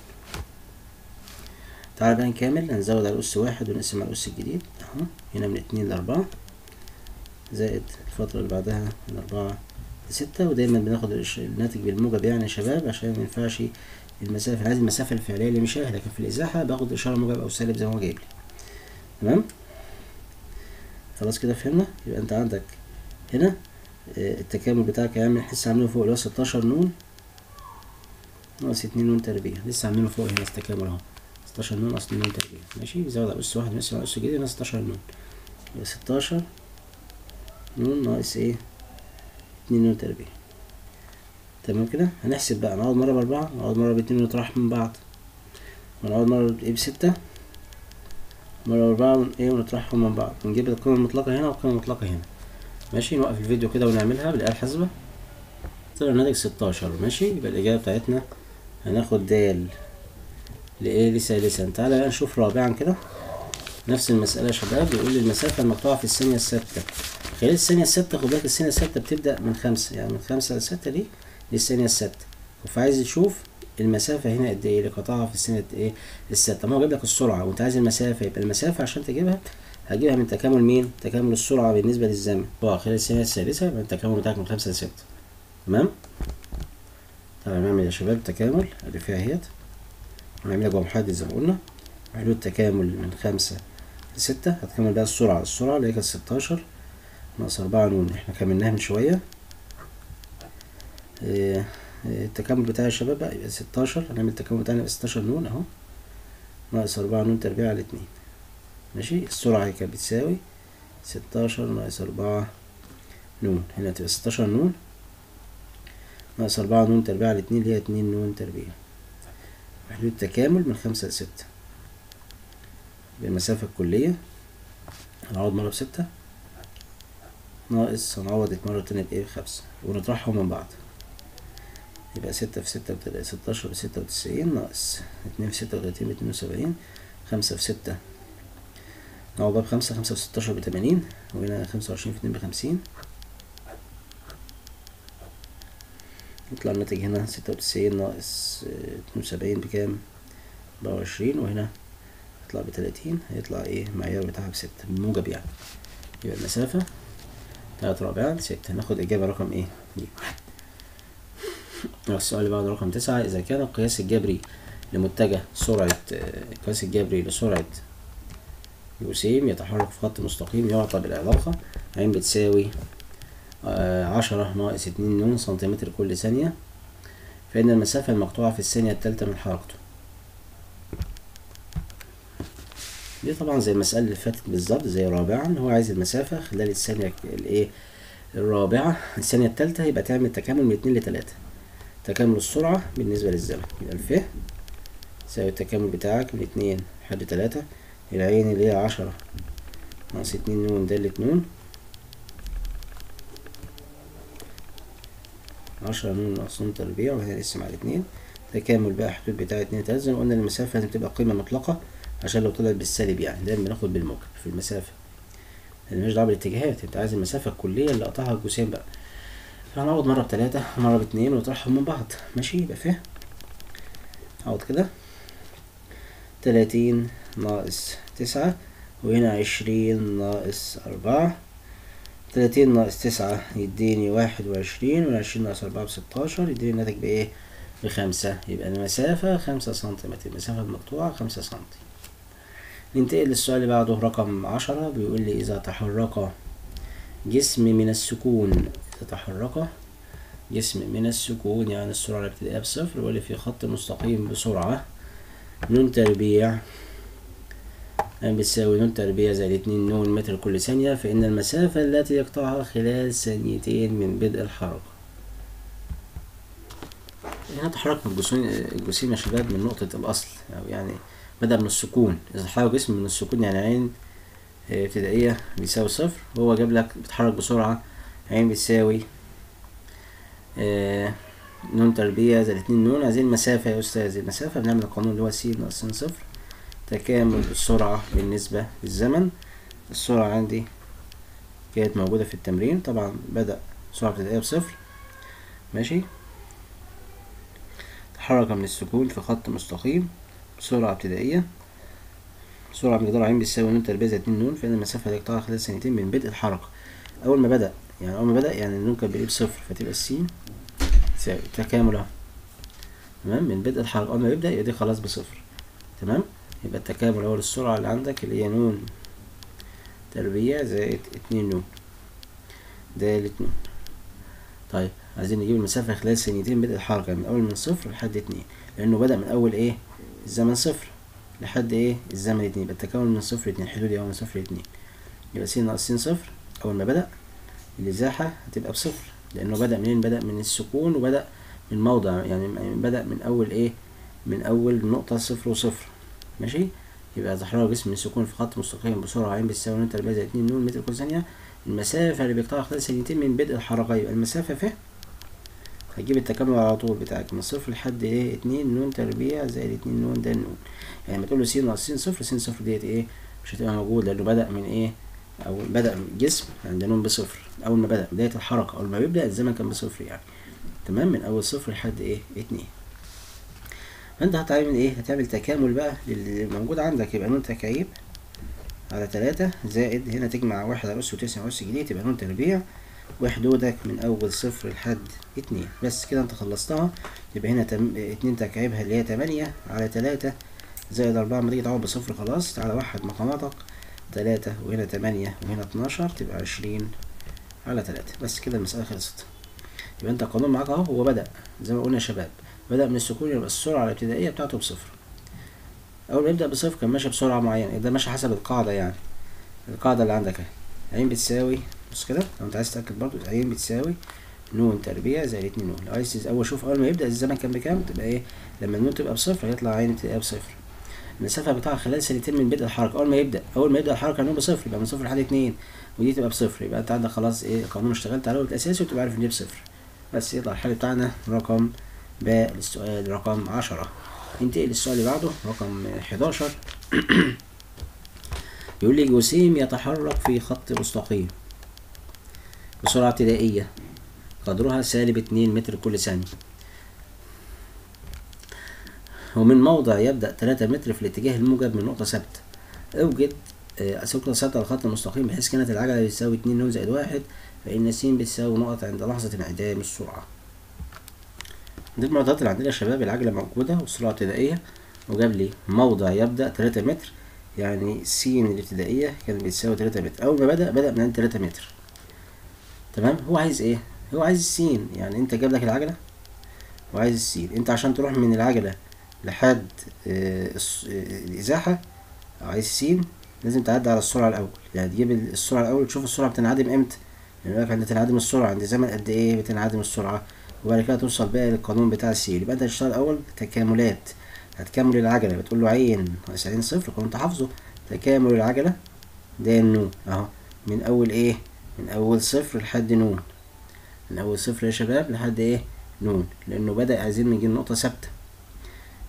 Speaker 1: تعالى بقى نكمل هنزود على الأس واحد ونقسم على الأس الجديد أهو هنا من اتنين لأربعة زائد الفترة اللي بعدها من أربعة لستة ودايما بناخد الش- الناتج بالموجب يعني يا شباب عشان مينفعش المسافة عايز المسافة الفعلية اللي مشاها لكن في الإزاحة باخد إشارة موجب أو سالب زي ما هو جايب لي تمام خلاص كده فهمنا يبقى أنت عندك هنا آه، التكامل بتاعك هيعمل لسه عاملينه فوق اللي هو ستاشر نون ناقص اتنين نون تربيع لسه عاملينه فوق هنا التكامل اهو ستاشر نون ناقص اتنين نون تربيع ماشي يزود على أس واحد نقسم على أس جديد هنا ستاشر نون يبقى ستاشر نون ناقص ايه اتنين نون تربيع تمام كده هنحسب بقى نقعد مرة بأربعة نقعد مرة باتنين ونطرح من بعض ونقعد مرة ايه بستة مرة بأربعة ون- ايه ونطرحهم من بعض ونجيب القيمة المطلقة هنا والقيمة المطلقة هنا ماشي نوقف الفيديو كده ونعملها بالآلة الحاسبة طلع الناتج ستاشر ماشي يبقى الإجابة بتاعتنا هناخد د لإيه لثالثا تعالى بقى نشوف رابعا كده نفس المسألة يا شباب بيقول لي المسافة المقطوعة في الثانية الستة خلال الثانية الستة خد بالك الثانية الستة بتبدأ من خمسة يعني من خمسة لستة دي للثانية الستة فعايز يشوف المسافة هنا قد ايه اللي قطعها في الثانية ايه الستة ما هو جايب لك السرعة وانت عايز المسافة يبقى المسافة عشان تجيبها هجيبها من تكامل مين؟ تكامل السرعة بالنسبة للزمن هو خلال الثانية الثالثة يبقى التكامل بتاعك من خمسة لستة تمام؟ تعالى نعمل يا شباب تكامل اللي فيها اهيت ونعملها جوه محدد زي ما قلنا حلول التكامل من خمسة لستة هتكمل بقى السرعة السرعة اللي هي كانت ستاشر ناقص أربعة نون احنا كملناها من شوية إيه، إيه، التكامل بتاع الشباب بقى يبقى ستاشر هنعمل التكامل بتاعنا يبقى ستاشر نون اهو ناقص أربعة نون تربيع على اتنين ماشي السرعة هي كانت بتساوي ستاشر ناقص أربعة نون هنا تبقى ستاشر نون ناقص أربعة نون تربيع على اتنين اللي هي اتنين نون تربيع حدود التكامل من خمسة لستة يبقى المسافة الكلية هنعوض مرة بستة ناقص هنعوض مرة تانية بإيه بخمسة ونطرحهم من بعض يبقى ستة في ستة بتلاتة ستاشر بستة وتسعين ناقص اتنين في ستة وتلاتين باتنين وسبعين خمسة في ستة نعوض بقى بخمسة خمسة في ستاشر بتمانين وهنا خمسة وعشرين في اتنين بخمسين يطلع الناتج هنا ستة وتسعين ناقص اتنين وسبعين بكام؟ أربعة وعشرين وهنا يطلع بتلاتين هيطلع ايه المعيار بتاعها بستة بالموجب يعني يبقى المسافة بتاعت رابعا ستة هناخد إجابة رقم ايه؟ دي السؤال اللي بعده رقم تسعة إذا كان القياس الجبري لمتجه سرعة آه، القياس الجبري لسرعة جسيم يتحرك في خط مستقيم يعطى بالعلاقة عين بتساوي آه، عشرة ناقص اتنين نون سنتيمتر كل ثانية فإن المسافة المقطوعة في الثانية التالتة من حركته دي طبعا زي المسألة اللي فاتت بالظبط زي رابعا هو عايز المسافة خلال الثانية الايه الرابعة الثانية التالتة يبقى تعمل تكامل من اتنين لتلاتة تكامل السرعة بالنسبة للزمن يبقى الف يساوي التكامل بتاعك من اتنين لحد تلاتة العين اللي هي عشرة ناقص اتنين نون دالة نون عشرة نون ناقص نون تربيع وهنا نقسم على اتنين تكامل بقى حدود بتاع اتنين تلاتة زي ما قلنا المسافة لازم تبقى قيمة مطلقة عشان لو طلعت بالسالب يعني دايما بناخد بالموجب في المسافة ملناش دعوة بالاتجاهات انت عايز المسافة الكلية اللي قطعها الجسيم بقى فهنعوض مرة بتلاتة ومرة باتنين ونطرحهم من بعض ماشي يبقى فاهم عوض كده تلاتين ناقص تسعة وهنا عشرين ناقص أربعة تلاتين ناقص تسعة يديني واحد وعشرين والعشرين ناقص أربعة بستاشر يديني الناتج بإيه؟ بخمسة يبقى المسافة خمسة سنتيمتر المسافة المقطوعة خمسة سنتي ننتقل للسؤال اللي بعده رقم عشرة بيقول لي إذا تحرك جسم من السكون إذا تحرك جسم من السكون يعني السرعة الابتدائية بصفر بيقول لي في خط مستقيم بسرعة نون تربيع يعني بتساوي نون تربيع زائد اتنين نون متر كل ثانية فإن المسافة التي يقطعها خلال ثانيتين من بدء الحركة هنا تحرك الجسيم الجسيم يا شباب من نقطة الأصل أو يعني بدأ من السكون إذا تحرك جسم من السكون يعني عين ابتدائية بيساوي صفر وهو جاب لك بيتحرك بسرعة عين بتساوي آه نون تربيع زائد اتنين نون عايزين المسافة يا أستاذ المسافة بنعمل القانون اللي هو س ناقص س صفر تكامل السرعة بالنسبة للزمن السرعة عندي كانت موجودة في التمرين طبعا بدأ سرعة ابتدائية بصفر ماشي تحرك من السكون في خط مستقيم بسرعة ابتدائية سرعة مقدار عين بتساوي نون تربيع زائد اتنين نون فإن المسافة اللي يقطعها خلال ثانيتين من بدء الحركة أول ما بدأ يعني أول ما بدأ يعني النون كانت بإيه بصفر فتبقى السين تساوي تكامل أهو تمام من بدء الحركة أول ما يبدأ يبقى دي خلاص بصفر تمام يبقى التكامل هو السرعة اللي عندك اللي هي نون تربيع زائد اتنين نون دالة نون طيب عايزين نجيب المسافة خلال ثانيتين بدء الحركة من أول من صفر لحد اتنين لأنه بدأ من أول إيه الزمن صفر لحد إيه الزمن اتنين يبقى التكامل من صفر لاتنين حدود أهو من صفر لاتنين يبقى س ناقص س صفر أول ما بدأ الإزاحة هتبقى بصفر لأنه بدأ منين بدأ من السكون وبدأ من موضع يعني بدأ من أول إيه من أول نقطة صفر وصفر ماشي يبقى تحرك جسم من السكون في خط مستقيم بسرعة عين بتساوي نون تربيع زائد اتنين نون متر كل ثانية المسافة اللي بيقطعها خلال ثانيتين من بدء الحركة يبقى المسافة ف هتجيب التكامل على طول بتاعك من صفر لحد ايه اتنين نون تربيع زائد اتنين نون ده النون يعني لما تقول له س ناقص س صفر س صفر ديت ايه مش هتبقى موجود لأنه بدأ من ايه أو بدأ من جسم عند نون بصفر أول ما بدأ بداية الحركة أول ما بيبدأ الزمن كان بصفر يعني تمام من أول صفر لحد ايه اتنين فانت هتعمل ايه هتعمل تكامل بقى للي موجود عندك يبقى نون تكعيب على تلاتة زائد هنا تجمع واحد على أس وتسعة أس جديد تبقى نون تربيع وحدودك من أول صفر لحد اتنين بس كده انت خلصتها يبقى هنا تم... اتنين تكعيبها اللي هي تمانية على تلاتة زائد أربعة ما تيجي تعوض بصفر خلاص تعالى وحد مقاماتك تلاتة وهنا تمانية وهنا اتناشر تبقى عشرين على تلاتة بس كده المسألة خلصت يبقى انت القانون معاك اهو هو بدأ زي ما قلنا يا شباب بدأ من السكون يبقى السرعة الابتدائية بتاعته بصفر أول ما يبدأ بصفر كان ماشي بسرعة معينة ده ماشي حسب القاعدة يعني القاعدة اللي عندك اهي عين بتساوي بص كده لو انت عايز تتأكد برضو عين بتساوي نون تربيع زائد اتنين نون لو عايز أول شوف أول ما يبدأ الزمن كان بكام تبقى ايه لما النون تبقى بصفر هيطلع عين ابتدائية بصفر المسافة بتاعها خلال ثانيتين من بدء الحركة أول ما يبدأ أول ما يبدأ الحركة النون بصفر يبقى من صفر لحد اتنين ودي تبقى بصفر يبقى أنت عندك خلاص ايه القانون اشتغلت عليه الأساسي وتبقى عارف إن دي بصفر بس يطلع الحل بتاعنا رقم باء للسؤال رقم عشرة ننتقل للسؤال اللي بعده رقم حداشر يقول لي جسيم يتحرك في خط مستقيم بسرعة ابتدائية قدرها سالب اتنين متر كل ثانية ومن موضع يبدأ تلاتة متر في الاتجاه الموجب من نقطة ثابتة اوجد نقطة ثابتة على الخط المستقيم بحيث كانت العجلة بتساوي اتنين نون زائد واحد فإن س بتساوي نقط عند لحظة انعدام السرعة دي المعطيات اللي عندنا يا شباب العجلة موجودة والسرعة ابتدائية وجاب لي موضع يبدأ تلاتة متر يعني س الابتدائية كانت بتساوي تلاتة متر أول ما بدأ بدأ من عند تلاتة متر تمام هو عايز ايه؟ هو عايز السين يعني انت جاب لك العجلة وعايز السين انت عشان تروح من العجلة لحد آه الإزاحة عايز السين لازم تعدي على السرعة الأول يعني تجيب السرعة الأول تشوف السرعة بتنعدم امتى يعني عند تنعدم السرعة عند زمن قد ايه بتنعدم السرعة وبعد كده توصل بقى للقانون بتاع السير يبقى انت هتشتغل الاول تكاملات هتكامل العجله بتقول له عين ناقص عين صفر كنت حافظه تكامل العجله ده النون اهو من اول ايه من اول صفر لحد نون من اول صفر يا شباب لحد ايه نون لانه بدا عايزين نجيب نقطه ثابته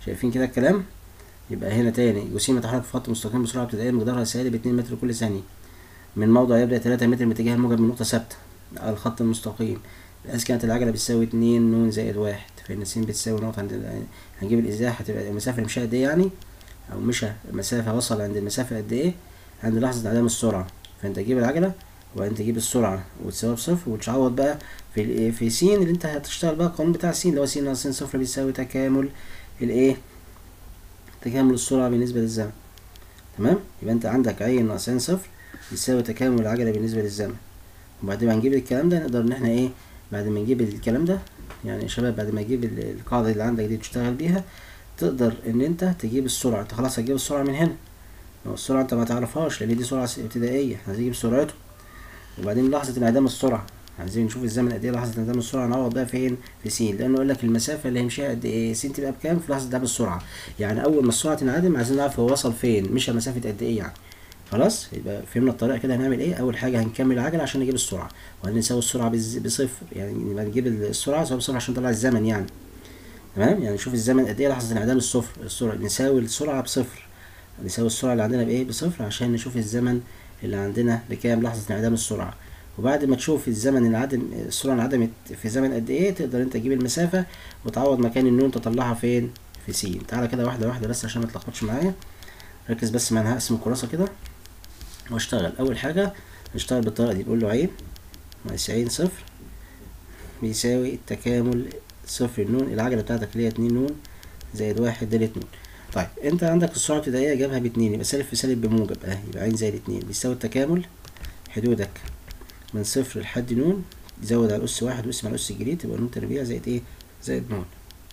Speaker 1: شايفين كده الكلام يبقى هنا تاني جسيم يتحرك في خط مستقيم بسرعة ابتدائية مقدارها سالب اتنين متر كل ثانية من موضع يبدأ تلاتة متر من اتجاه الموجب من نقطة ثابتة على الخط المستقيم بحيث كانت العجلة بتساوي اتنين نون زائد واحد فإن س بتساوي نقطة عند هنجيب الإزاحة هتبقى المسافة اللي مشاها قد إيه يعني أو مشى المسافة وصل عند المسافة قد إيه عند لحظة انعدام السرعة فأنت تجيب العجلة وبعدين تجيب السرعة وتساويها بصفر وتعوض بقى في الايه في س اللي انت هتشتغل بقى القانون بتاع س اللي هو س ناقص س صفر بيساوي تكامل الايه تكامل السرعة بالنسبة للزمن تمام يبقى انت عندك عين ناقص س صفر يساوي تكامل العجلة بالنسبة للزمن وبعدين ما نجيب الكلام ده نقدر ان احنا ايه بعد ما نجيب الكلام ده يعني يا شباب بعد ما تجيب ال- القاعدة اللي عندك دي تشتغل بيها تقدر ان انت تجيب السرعة انت خلاص هتجيب السرعة من هنا لو السرعة انت ما تعرفهاش لان دي سرعة ابتدائية احنا هنجيب سرعته وبعدين لحظة انعدام السرعة عايزين نشوف الزمن قد ايه لحظة انعدام السرعة نعوض بقى فين في س لانه يقول لك المسافة اللي هيمشيها قد ايه س تبقى بكام في لحظة انعدام السرعة يعني اول ما السرعة تنعدم عايزين نعرف هو وصل فين مشى مسافة قد ايه يعني خلاص يبقى فهمنا الطريقة كده هنعمل ايه اول حاجة هنكمل العجلة عشان نجيب السرعة وبعدين نساوي السرعة بالز- بصفر يعني نبقى نجيب السرعة نساوي بصفر عشان نطلع الزمن يعني تمام يعني نشوف الزمن قد ايه لحظة انعدام الصفر السرعة نساوي السرعة بصفر نساوي السرعة اللي عندنا بايه بصفر عشان نشوف الزمن اللي عندنا بكام لحظة انعدام السرعة وبعد ما تشوف الزمن انعدم السرعة انعدمت في زمن قد ايه تقدر انت تجيب المسافة وتعوض مكان النون تطلعها فين في س تعالى كده واحدة واحدة بس عشان ما تلخبطش معايا ركز بس معايا هقسم الكراسة كده واشتغل اول حاجة نشتغل بالطريقة دي نقول له عين ناقص عين صفر بيساوي التكامل صفر النون العجلة بتاعتك اللي هي اتنين نون زائد واحد دالة نون طيب انت عندك السرعة الابتدائية جابها باتنين يبقى سالب في سالب بموجب اهي يبقى عين زائد اتنين بيساوي التكامل حدودك من صفر لحد نون زود على الأس واحد واسم على الأس الجديد تبقى نون تربيع زائد ايه زائد نون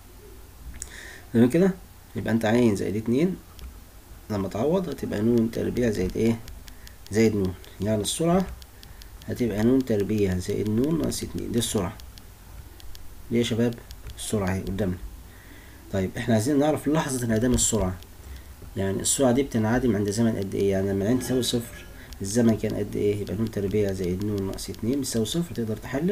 Speaker 1: تمام كده يبقى انت عين زائد اتنين لما تعوض هتبقى نون تربيع زائد ايه زائد نون يعني السرعة هتبقى نون تربيع زائد نون ناقص اتنين دي السرعة دي يا شباب السرعة اهي قدامنا طيب احنا عايزين نعرف لحظة انعدام السرعة يعني السرعة دي بتنعدم عند زمن قد ايه يعني لما العين تساوي صفر الزمن كان قد ايه يبقى نون تربيع زائد نون ناقص اتنين بيساوي صفر تقدر تحلل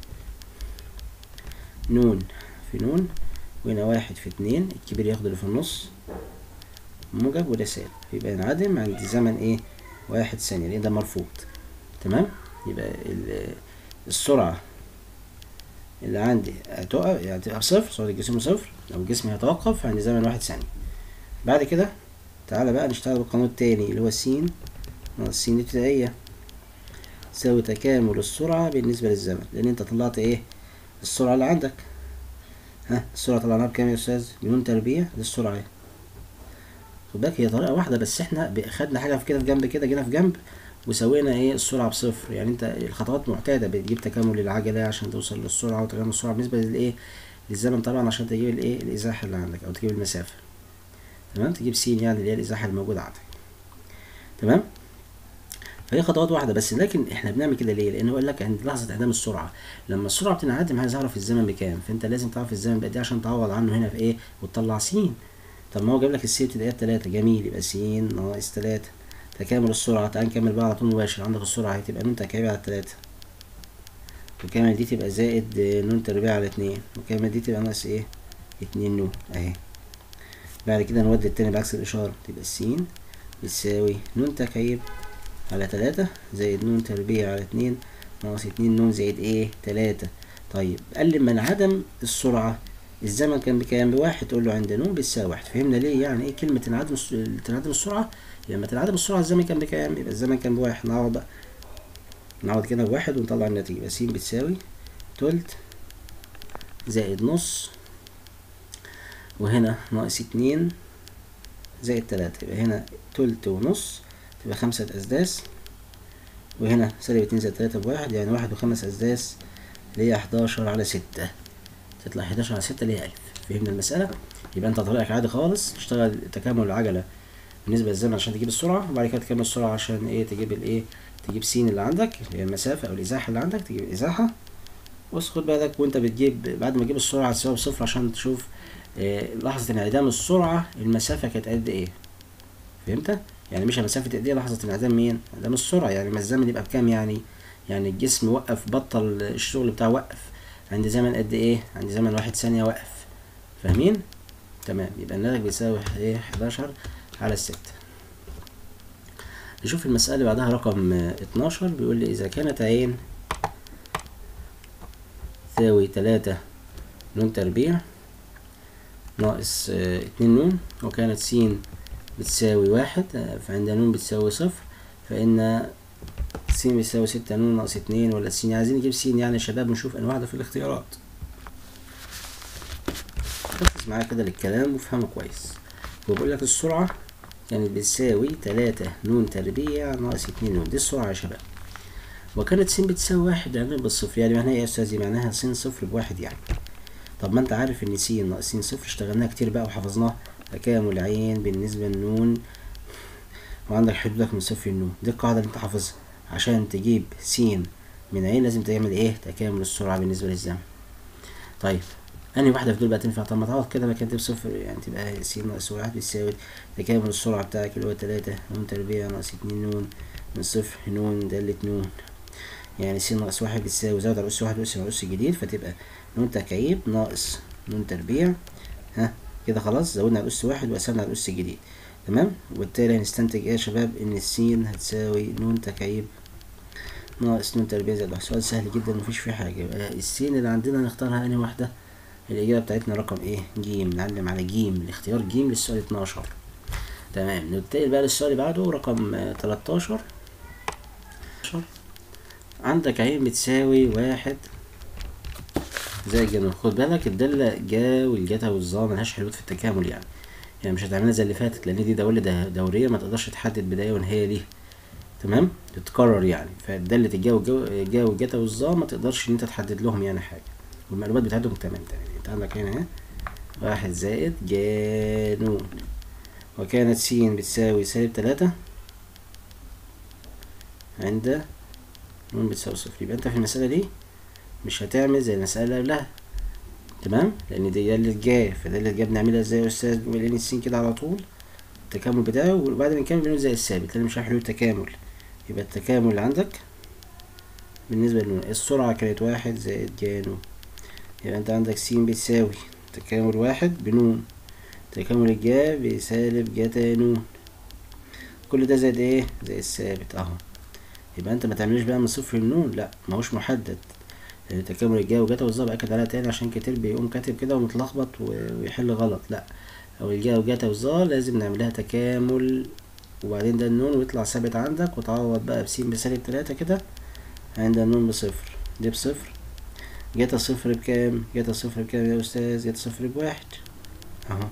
Speaker 1: نون في نون وهنا واحد في اتنين الكبير ياخد اللي في النص موجب وده سالب يبقى ينعدم عند زمن ايه واحد ثانية لان ده مرفوض تمام يبقى ال- السرعة اللي عندي هتقف يعني تبقى بصفر سرعة الجسم صفر أو الجسم هيتوقف عند زمن واحد ثانية بعد كده تعالى بقى نشتغل بالقانون التاني اللي هو س ناقص س ابتدائية تساوي تكامل السرعة بالنسبة للزمن لأن أنت طلعت إيه السرعة اللي عندك ها السرعة طلعناها بكام يا أستاذ؟ بنون تربيع دي السرعة اهي خد بالك هي طريقة واحدة بس احنا ب- خدنا حاجة في كده في جنب كده جينا في جنب وسوينا ايه السرعة بصفر يعني انت الخطوات معتادة بتجيب تكامل العجلة عشان توصل للسرعة وتكامل السرعة بالنسبة للايه للزمن طبعا عشان تجيب الايه الازاحة اللي عندك او تجيب المسافة تمام تجيب س يعني اللي هي الازاحة الموجودة عندك تمام فهي خطوات واحدة بس لكن احنا بنعمل كده ليه؟ لأن هو قال لك عند لحظة انعدام السرعة، لما السرعة بتنعدم عايز أعرف الزمن بكام، فأنت لازم تعرف الزمن بقد إيه عشان تعوض عنه هنا في إيه؟ وتطلع س. طب ما هو جاب لك الس ابتدائيات تلاتة جميل يبقى س ناقص تلاتة تكامل السرعة تعال نكمل بقى على طول مباشر عندك السرعة هتبقى نون تكعيب على تلاتة وكامل دي تبقى زائد نون تربيع على اتنين وكامل دي تبقى ناقص ايه؟ اتنين نون اهي بعد كده نودي التاني بعكس الإشارة تبقى س بتساوي نون تكعيب على تلاتة زائد نون تربيع على اتنين ناقص اتنين نون زائد ايه تلاتة طيب قال لي لما انعدم السرعة الزمن كان بكام بواحد تقول له عند نون بتساوي واحد فهمنا ليه يعني ايه كلمة انعدم الس- تنعدم السرعة لما تنعدم السرعة الزمن كان بكام يبقى الزمن كان بواحد نعوض بقى نعوض كده بواحد ونطلع النتيجة يبقى س بتساوي تلت زائد نص وهنا ناقص اتنين زائد تلاتة يبقى هنا تلت ونص تبقى خمسة أسداس وهنا سالب اتنين زائد تلاتة بواحد يعني واحد وخمس أسداس اللي هي حداشر على ستة تطلع حداشر على ستة اللي هي ألف فهمنا المسألة يبقى أنت طريقك عادي خالص تشتغل تكامل العجلة بالنسبة للزمن عشان تجيب السرعة وبعد كده تكمل السرعة عشان إيه تجيب الإيه تجيب س اللي عندك اللي هي المسافة أو الإزاحة اللي عندك تجيب الإزاحة بص خد بالك وأنت بتجيب بعد ما تجيب السرعة تساوي بصفر عشان تشوف إيه لحظة انعدام السرعة المسافة كانت قد إيه فهمت؟ يعني مش مسافة قد ايه لحظة انعدام مين؟ انعدام السرعة يعني ما الزمن يبقى بكام يعني؟ يعني الجسم وقف بطل الشغل بتاعه وقف عند زمن قد ايه؟ عند زمن واحد ثانية وقف فاهمين؟ تمام يبقى الناتج بيساوي ايه حداشر على الستة نشوف المسألة اللي بعدها رقم اتناشر بيقول لي إذا كانت عين تساوي تلاتة نون تربيع ناقص اه اتنين نون وكانت س بتساوي واحد اه فعند نون بتساوي صفر فإن س بيساوي ستة نون ناقص اتنين ولا س عايزين نجيب س يعني يا شباب نشوف أنواع ده في الاختيارات ركز معايا كده للكلام وافهمه كويس هو بيقول لك السرعة كانت بتساوي تلاتة نون تربيع ناقص اتنين نون دي السرعة يا شباب وكانت س بتساوي واحد يعني بالصفر يعني معناها ايه يا استاذي معناها س صفر بواحد يعني طب ما انت عارف ان س ناقص س صفر اشتغلناها كتير بقى وحفظناها تكامل عين بالنسبة لنون وعندك حدودك من صفر لنون دي القاعدة اللي انت حافظها عشان تجيب س من عين لازم تعمل ايه تكامل السرعة بالنسبة للزمن طيب انهي واحدة في دول بقى تنفع طب ما تعوض كده ما كانت بصفر يعني تبقى س ناقص واحد بيساوي تكامل السرعة بتاعك اللي هو تلاتة نون تربيع ناقص اتنين نون من صفر نون دالة نون يعني س ناقص واحد بتساوي زود على أس واحد وأس على أس جديد فتبقى نون تكعيب ناقص نون تربيع ها كده خلاص زودنا على أس واحد وقسمنا على أس جديد تمام وبالتالي هنستنتج ايه يا شباب ان السين هتساوي نون تكعيب ناقص نون تربيع زائد واحد سؤال سهل جدا مفيش فيه حاجة يبقى السين اللي عندنا نختارها انهي واحدة الإجابة بتاعتنا رقم ايه جيم نعلم على جيم الاختيار جيم للسؤال اتناشر تمام ننتقل بقى للسؤال اللي بعده رقم تلاتاشر عندك عين بتساوي واحد زي الجنون خد بالك الدالة جا والجتا والظا ملهاش حدود في التكامل يعني يعني مش هتعملها زي اللي فاتت لأن دي دولة دورية ما تقدرش تحدد بداية ونهاية ليها تمام تتكرر يعني فدالة الجا والجا والجتا والظا ما تقدرش ان انت تحدد لهم يعني حاجة والمعلومات بتاعتهم تمام تمام انت عندك هنا اهي واحد زائد جانون وكانت س بتساوي سالب تلاتة عند نون بتساوي صفر يبقى انت في المسألة دي مش هتعمل زي المسألة اللي قبلها تمام لأن دي دالة جا فدالة جا بنعملها ازاي يا أستاذ بنقول السين كده على طول التكامل بتاعه وبعد ما نكمل بنقول زي الثابت لأن مش حلول تكامل يبقى التكامل اللي عندك بالنسبة لنون السرعة كانت واحد زائد جا نون يبقى انت عندك س بتساوي تكامل واحد بنون تكامل الجا بسالب جتا نون كل ده زائد ايه زائد الثابت اهو يبقى انت ما تعملوش بقى من صفر لنون لا ماهوش محدد لان تكامل الجا وجتا والظا باكد عليها تاني عشان كتير بيقوم كاتب كده ومتلخبط ويحل غلط لا او الجا وجتا والظا لازم نعملها تكامل وبعدين ده النون ويطلع ثابت عندك وتعوض بقى بس بسالب تلاتة كده عند النون بصفر دي بصفر جتا صفر بكام جتا صفر بكام يا استاذ جتا صفر بواحد اهو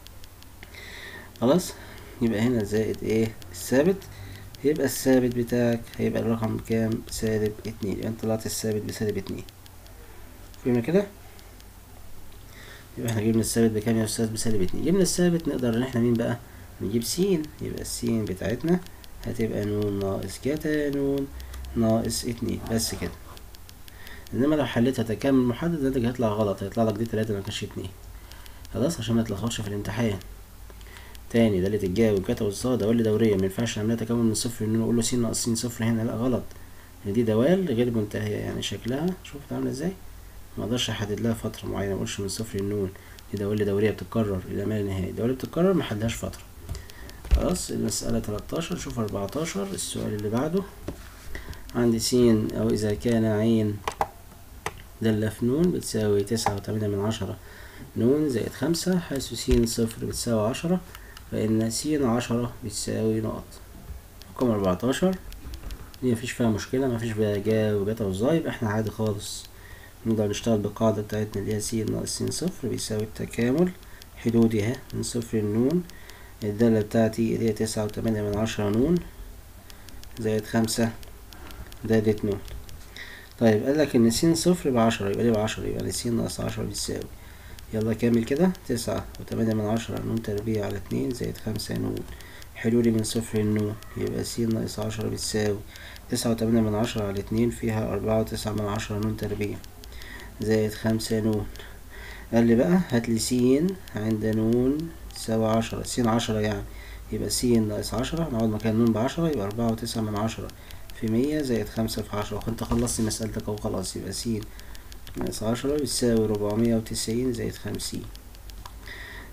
Speaker 1: خلاص يبقى هنا زائد ايه الثابت يبقى الثابت بتاعك هيبقى الرقم بكام سالب اتنين يبقى انت طلعت الثابت بسالب اتنين فهمنا كده يبقى احنا جبنا الثابت بكام يا استاذ بسالب اتنين جبنا الثابت نقدر ان احنا مين بقى نجيب س يبقى السين بتاعتنا هتبقى نون ناقص جتا نون ناقص اتنين بس كده انما لو حليتها تكامل محدد الناتج هيطلع غلط هيطلع لك دي تلاتة ما كانش اتنين خلاص عشان ما تلخبطش في الامتحان تاني دالة الجا والجتا والظا دوال دورية مينفعش نعملها تكامل من صفر ان نقول له س ناقص س صفر هنا لا غلط دي دوال غير منتهية يعني شكلها شوف عاملة ازاي مقدرش احدد لها فترة معينة مقولش من صفر لنون دي دوال دورية بتتكرر الى ما لا نهاية دوال بتتكرر محدهاش فترة خلاص المسألة تلاتاشر شوف اربعتاشر السؤال اللي بعده عندي س او اذا كان عين دالة في نون بتساوي تسعة وتمانية من عشرة نون زائد خمسة حيث س صفر بتساوي عشرة فإن س عشرة بتساوي نقط رقم أربعتاشر دي مفيش فيها مشكلة مفيش بقى جا وجتا وظا يبقى احنا عادي خالص نقدر نشتغل بالقاعدة بتاعتنا اللي هي س ناقص س صفر بيساوي التكامل حدودي اهي من صفر لنون الدالة بتاعتي اللي هي تسعة وتمانية من عشرة نون زائد خمسة دالة نون طيب قالك ان س صفر بعشرة يبقى دي بعشرة يبقى س ناقص عشرة بتساوي يلا كامل كده تسعة وتمانية من عشرة نون تربيع على اتنين زائد خمسة نون حلولي من صفر لنون يبقى س ناقص عشرة بتساوي تسعة وتمانية من عشرة على اتنين فيها أربعة وتسعة من عشرة نون تربيع زائد خمسة نون قال لي بقى هاتلي س عند نون تساوي عشرة س عشرة يعني يبقى س ناقص عشرة نقعد مكان نون بعشرة يبقى أربعة وتسعة من عشرة في مية زائد خمسة في عشرة وكنت خلصت مسألتك أهو خلاص يبقى س ناقص عشرة بتساوي ربعمية وتسعين زائد خمسين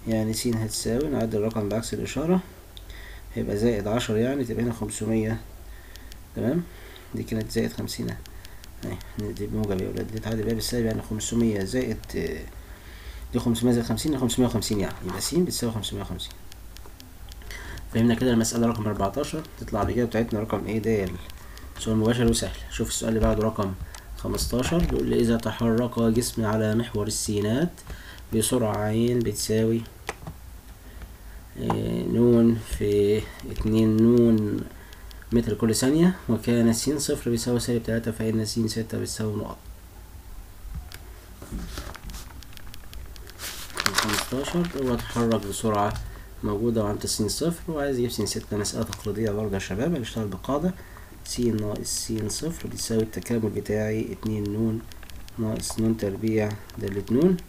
Speaker 1: يعني س هتساوي نعدل الرقم بعكس الإشارة هيبقى زائد عشرة يعني تبقى هنا خمسمية تمام دي كانت زائد خمسين اهي دي بموجب يا ولاد دي تعادل بقى بالسالب يعني خمسمية زائد آه، دي خمسمية زائد خمسين خمسمية وخمسين يعني يبقى س بتساوي خمسمية وخمسين فهمنا كده المسألة رقم أربعتاشر تطلع الإجابة بتاعتنا رقم إيه د سؤال مباشر وسهل شوف السؤال اللي بعده رقم خمستاشر بيقول لي إذا تحرك جسم على محور السينات بسرعة عين بتساوي آه، نون في اتنين نون متر كل ثانية وكان س صفر بيساوي سالب تلاتة فإن س ستة بتساوي نقط خمستاشر هو اتحرك بسرعة موجودة وعند س صفر وعايز يجيب س ستة مسألة تقليدية برضه يا شباب هنشتغل بقاعدة س ناقص س صفر بيساوي التكامل بتاعي اتنين نون ناقص نون تربيع دالة نون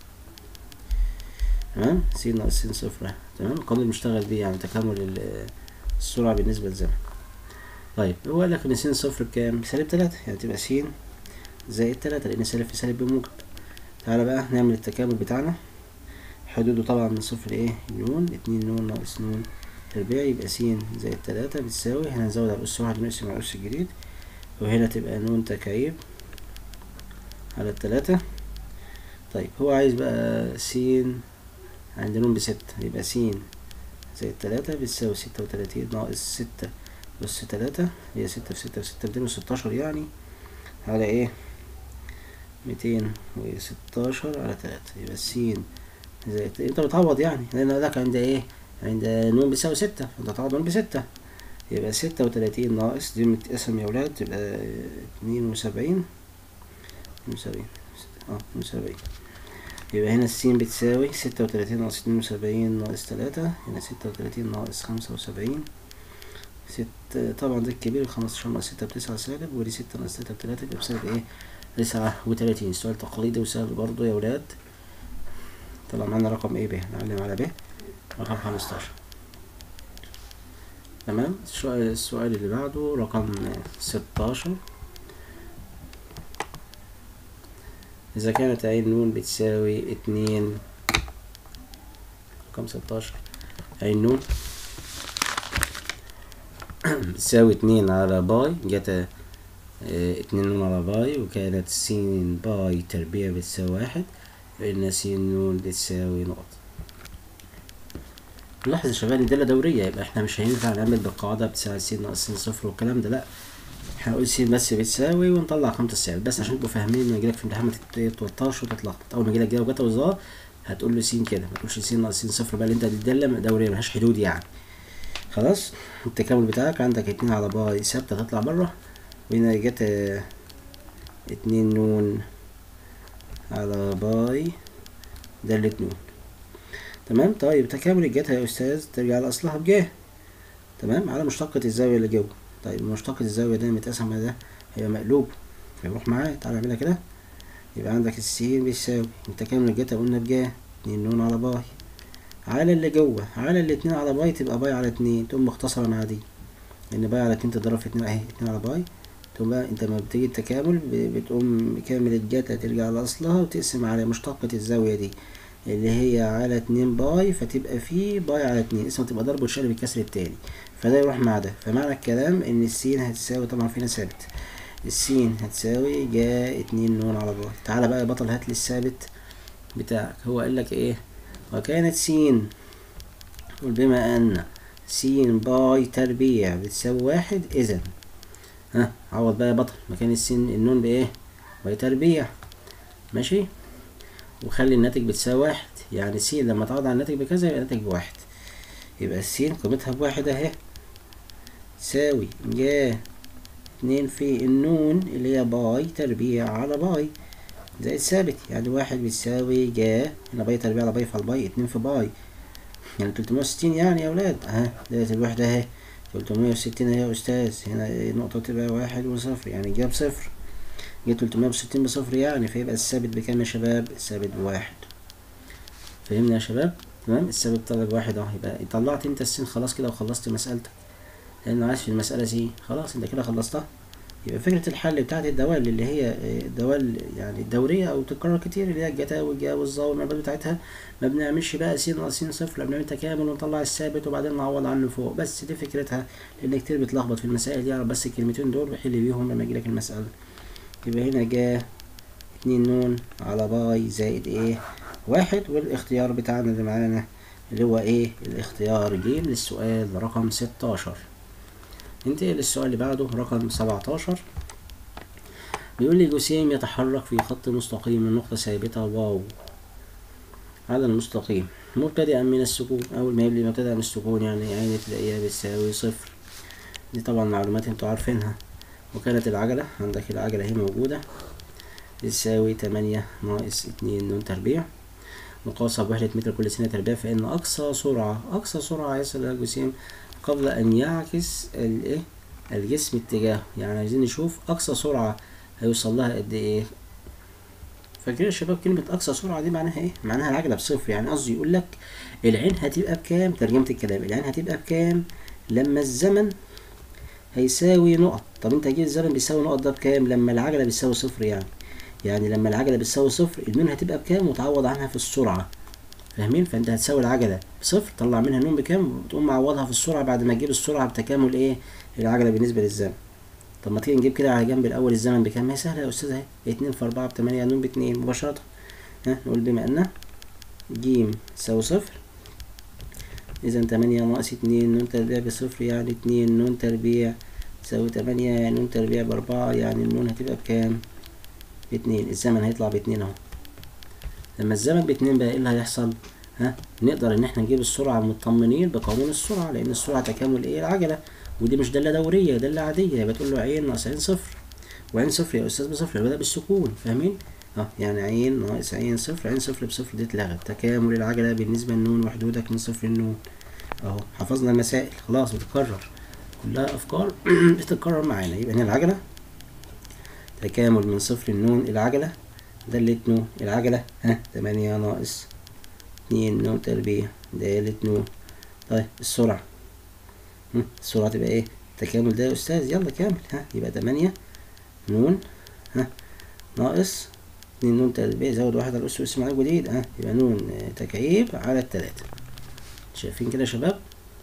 Speaker 1: تمام س ناقص س صفر تمام القانون اللي بنشتغل بيه يعني تكامل ال- السرعة بالنسبة للزمن طيب هو قال لك ان س صفر بكام؟ بسالب تلاتة يعني تبقى س زائد تلاتة لأن سالب في سالب بموجب تعالى بقى نعمل التكامل بتاعنا حدوده طبعا من صفر ايه نون اتنين نون ناقص نون تربيع يبقى س زائد تلاتة بتساوي هنا نزود على الأس واحد ونقسم على الأس الجديد وهنا تبقى نون تكعيب على التلاتة طيب هو عايز بقى س عند نون بستة يبقى س زائد تلاتة بتساوي ستة وتلاتين ناقص ستة أس تلاتة هي ستة في ستة في ستة ميتين وستاشر يعني على ايه ميتين وستاشر على تلاتة يبقى س زائد انت بتعوض يعني لأن لك عند ايه عند نون بيساوي ستة فانت تعوض نون بستة يبقى ستة وتلاتين ناقص دي متقسم يا ولاد تبقى اتنين وسبعين اتنين وسبعين اه اتنين وسبعين يبقى هنا السين بتساوي ستة وتلاتين ناقص اتنين وسبعين ناقص تلاتة هنا ستة وتلاتين ناقص خمسة وسبعين ست طبعا ده الكبير خمستاشر ناقص ستة بتسعة سالب ودي ستة ناقص تلاتة بتلاتة يبقى بسالب ايه تسعة وتلاتين سؤال تقليدي وسهل برضه يا ولاد طلع معانا رقم ايه ب نعلم على ب رقم خمستاشر تمام السؤال السؤال اللي بعده رقم ستاشر إذا كانت عين نون بتساوي اتنين رقم ستاشر عين نون بتساوي اتنين على باي جتا اه، اتنين نون على باي وكانت س باي تربيع بتساوي واحد فإن س نون بتساوي نقط نلاحظ يا شباب ان دالة دورية يبقى احنا مش هينفع نعمل بالقاعدة بتساوي س ناقص س صفر والكلام ده لأ احنا هنقول س بس بتساوي ونطلع قيمة السعر بس عشان تبقوا فاهمين لما يجيلك في امتحان ما تتوترش وتتلخبط أول ما يجيلك جواب جتا وظا هتقول له س كده ما تقولش س ناقص س صفر بقى اللي انت الدالة دورية ملهاش حدود يعني خلاص التكامل بتاعك عندك اتنين على باي ثابتة تطلع بره وهنا جت اه، اتنين نون على باي دالة نون تمام طيب تكامل الجهة يا أستاذ ترجع لأصلها بجاه تمام على مشتقة الزاوية اللي جوه طيب مشتقة الزاوية ده متقسم على ده هيبقى مقلوب فيروح معاه تعالى نعملها كده يبقى عندك السين بيساوي تكامل الجهة قلنا بجاه اتنين نون على باي على اللي جوه على الاتنين على باي تبقى باي على اتنين تقوم مختصرة مع دي لأن باي على اتنين تضرب في اتنين اهي اتنين على باي تقوم بقى انت لما بتيجي التكامل ب- بتقوم كامل الجتا ترجع لأصلها وتقسم على مشتقة الزاوية دي اللي هي على اتنين باي فتبقى في باي على اتنين اسمها تبقى ضرب وتشال بالكسر التاني فده يروح مع ده فمعنى الكلام ان السين هتساوي طبعا فينا ثابت السين هتساوي جا اتنين نون على باي تعالى بقى يا بطل هات لي الثابت بتاعك هو قال لك ايه وكانت سين قل بما ان سين باي تربيع بتساوي واحد اذا ها عوض بقى يا بطل مكان السين النون بايه باي تربيع ماشي وخلي الناتج بتساوي واحد يعني س لما تعوض على الناتج بكذا يبقى الناتج بواحد يبقى السين قيمتها بواحد اهي تساوي جا اتنين في النون اللي هي باي تربيع على باي زائد ثابت يعني واحد بتساوي جا هنا باي تربيع على باي فالباي اتنين في باي يعني تلتمية وستين يعني يا ولاد اها ديت الوحدة اهي تلتمية وستين اهي يا استاذ هنا النقطة تبقى واحد وصفر يعني جاب صفر جه تلتمية وستين بصفر يعني فيبقى الثابت بكام يا شباب الثابت بواحد فهمنا يا شباب تمام الثابت طلع بواحد اهو يبقى طلعت انت السين خلاص كده وخلصت مسألتك لأن عايز في المسألة سي خلاص انت كده خلصتها يبقى فكرة الحل بتاعت الدوال اللي هي آه، الدوال يعني الدورية أو تتكرر كتير اللي هي الجتا والجا والظا والمعلومات بتاعتها ما بنعملش بقى س ناقص س صفر لا بنعمل تكامل ونطلع الثابت وبعدين نعوض عنه فوق بس دي فكرتها لأن كتير بتلخبط في المسائل يعرف بس الكلمتين دول ويحل بيهم لما يجيلك المسألة يبقى هنا جا اتنين نون على باي زائد ايه واحد والاختيار بتاعنا اللي معانا اللي هو ايه الاختيار ج للسؤال رقم ستاشر ننتقل للسؤال اللي بعده رقم سبعتاشر بيقول لي جسيم يتحرك في خط مستقيم من نقطة ثابتة واو على المستقيم مبتدئا من السكون أول ما يبدأ مبتدئا من السكون يعني عين تلاقيها بتساوي صفر دي طبعا معلومات انتوا عارفينها وكانت العجلة عندك العجلة هي موجودة تساوي تمانية ناقص اتنين نون تربيع مقاسة بوحدة متر كل سنة تربيع فإن أقصى سرعة أقصى سرعة يصل إلى الجسيم قبل أن يعكس الإيه الجسم اتجاهه يعني عايزين نشوف أقصى سرعة هيوصل لها قد إيه فاكرين يا شباب كلمة أقصى سرعة دي معناها إيه؟ معناها العجلة بصفر يعني قصدي يقول لك العين هتبقى بكام؟ ترجمة الكلام العين هتبقى بكام؟ لما الزمن هيساوي نقط طب أنت هتجيب الزمن بيساوي نقط ده بكام؟ لما العجلة بتساوي صفر يعني يعني لما العجلة بتساوي صفر النون هتبقى بكام وتعوض عنها في السرعة فاهمين فانت هتساوي العجلة بصفر طلع منها نون بكام وتقوم معوضها في السرعة بعد ما تجيب السرعة بتكامل ايه العجلة بالنسبة للزمن طب ما تيجي نجيب كده على جنب الاول الزمن بكام هي سهلة يا استاذ اهي اتنين في اربعة بتمانية نون باتنين مباشرة ها نقول بما ان ج تساوي صفر اذا تمانية ناقص اتنين نون تربيع بصفر يعني اتنين نون تربيع تساوي تمانية يعني نون تربيع باربعة يعني النون هتبقى بكام باتنين الزمن هيطلع باتنين اهو لما الزمن باتنين بقى ايه اللي هيحصل ها نقدر ان احنا نجيب السرعة مطمنين بقانون السرعة لان السرعة تكامل ايه العجلة ودي مش دالة دورية دالة عادية يبقى تقول له عين ناقص عين صفر وعين صفر يا استاذ بصفر يبقى ده بالسكون فاهمين اه يعني عين ناقص عين صفر عين صفر بصفر دي اتلغت تكامل العجلة بالنسبة للنون وحدودك من صفر لنون اهو حفظنا المسائل خلاص بتتكرر كلها افكار بتتكرر معانا يبقى هنا العجلة تكامل من صفر لنون العجلة دالة نون العجلة ها تمانية ناقص اتنين نون تربيع دالة نون طيب السرعة هم، السرعة تبقى ايه التكامل ده يا استاذ يلا كامل ها يبقى تمانية نون ها ناقص اتنين نون تربيع زود واحد على الأس واسم على جديد ها يبقى نون آه، تكعيب على التلاتة شايفين كده يا شباب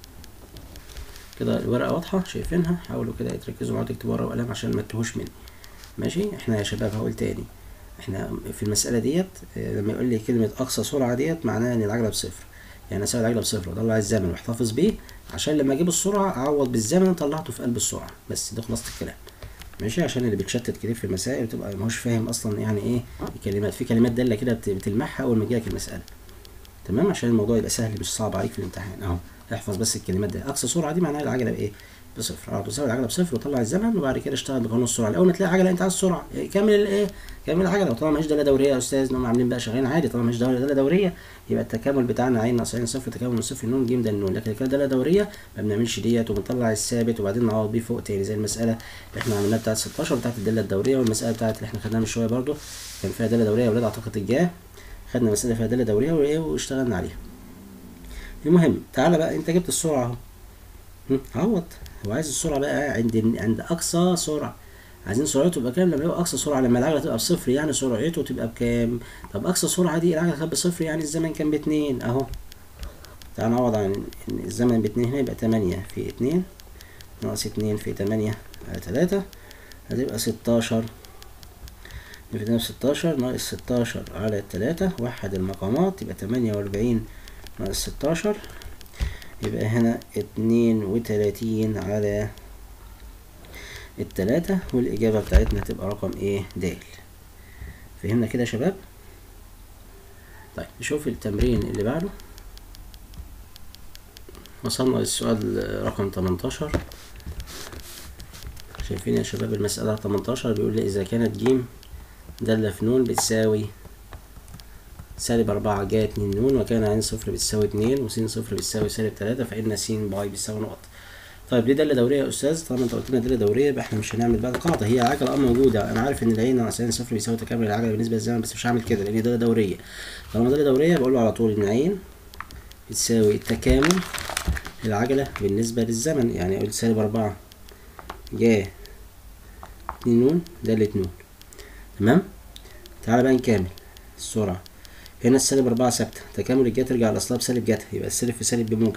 Speaker 1: كده الورقة واضحة شايفينها حاولوا كده تركزوا معايا تكتبوا ورقة وقلم عشان ما تتوهوش مني ماشي احنا يا شباب هقول تاني احنا في المسألة ديت اه، لما يقول لي كلمة أقصى سرعة ديت معناها إن العجلة بصفر يعني أساوي العجلة بصفر وأطلع الزمن وأحتفظ بيه عشان لما أجيب السرعة أعوض بالزمن طلعته في قلب السرعة بس ده خلاصة الكلام ماشي عشان اللي بيتشتت كتير في المسائل بتبقى ماهوش فاهم أصلا يعني إيه الكلمات في كلمات دالة كده بت- بتلمحها أول ما تجيلك المسألة تمام عشان الموضوع يبقى سهل مش صعب عليك في الامتحان أهو احفظ بس الكلمات دي أقصى سرعة دي معناها العجلة بإيه بصفر اه تساوي العجله بصفر وطلع الزمن وبعد كده اشتغل بقانون السرعه الاول ما تلاقي عجله انت عايز سرعه إيه، كمل الايه كمل العجله وطالما مش داله دوريه يا استاذ نقوم عاملين بقى شغالين عادي طالما مش داله داله دوريه يبقى التكامل بتاعنا عين ناقص عين صفر تكامل من صفر نون ج ده النون لكن كده داله دوريه ما بنعملش ديت وبنطلع الثابت وبعدين نعوض بيه فوق تاني زي المساله اللي احنا عملناها بتاعت 16 بتاعت الداله الدوريه والمساله بتاعت اللي احنا خدناها من شويه برضو كان فيها داله دوريه يا ولاد اعتقد الجاه خدنا مساله فيها داله دوريه وايه واشتغلنا عليها المهم تعالى بقى انت جبت السرعه اهو هم، عوض هو عايز السرعة بقى عند عند أقصى سرعة عايزين سرعته تبقى كام لما يبقى أقصى سرعة لما العجلة تبقى بصفر يعني سرعته تبقى بكام طب أقصى سرعة دي العجلة كانت بصفر يعني الزمن كان باتنين أهو تعال نعوض عن إن الزمن باتنين هنا يبقى تمانية في اتنين ناقص اتنين في تمانية على تلاتة هتبقى ستاشر في اتنين ستاشر ناقص ستاشر على التلاتة وحد المقامات يبقى تمانية وأربعين ناقص ستاشر يبقى هنا اتنين وتلاتين على التلاتة والإجابة بتاعتنا هتبقى رقم ايه د فهمنا كده يا شباب طيب نشوف التمرين اللي بعده وصلنا للسؤال رقم 18 شايفين يا شباب المسألة 18 بيقول لي إذا كانت ج دالة في ن بتساوي سالب أربعة جا اتنين نون وكان عين صفر بتساوي اتنين وس صفر بتساوي سالب تلاتة فإن س باي بتساوي نقط طيب ليه دالة دورية يا أستاذ؟ طالما أنت قلت لنا دالة دورية يبقى إحنا مش هنعمل بقى القاعدة هي العجلة أه موجودة أنا عارف إن العين ناقص عين صفر بيساوي تكامل العجلة بالنسبة للزمن بس مش هعمل كده لأن دالة دورية طالما دالة دورية بقول له على طول إن عين بتساوي التكامل العجلة بالنسبة للزمن يعني أقول سالب أربعة جا اتنين نون دالة نون تمام تعالى بقى نكمل السرعة هنا السالب أربعة ثابتة تكامل الجتا ترجع لأصلها بسالب جتا يبقى السالب في سالب بموجب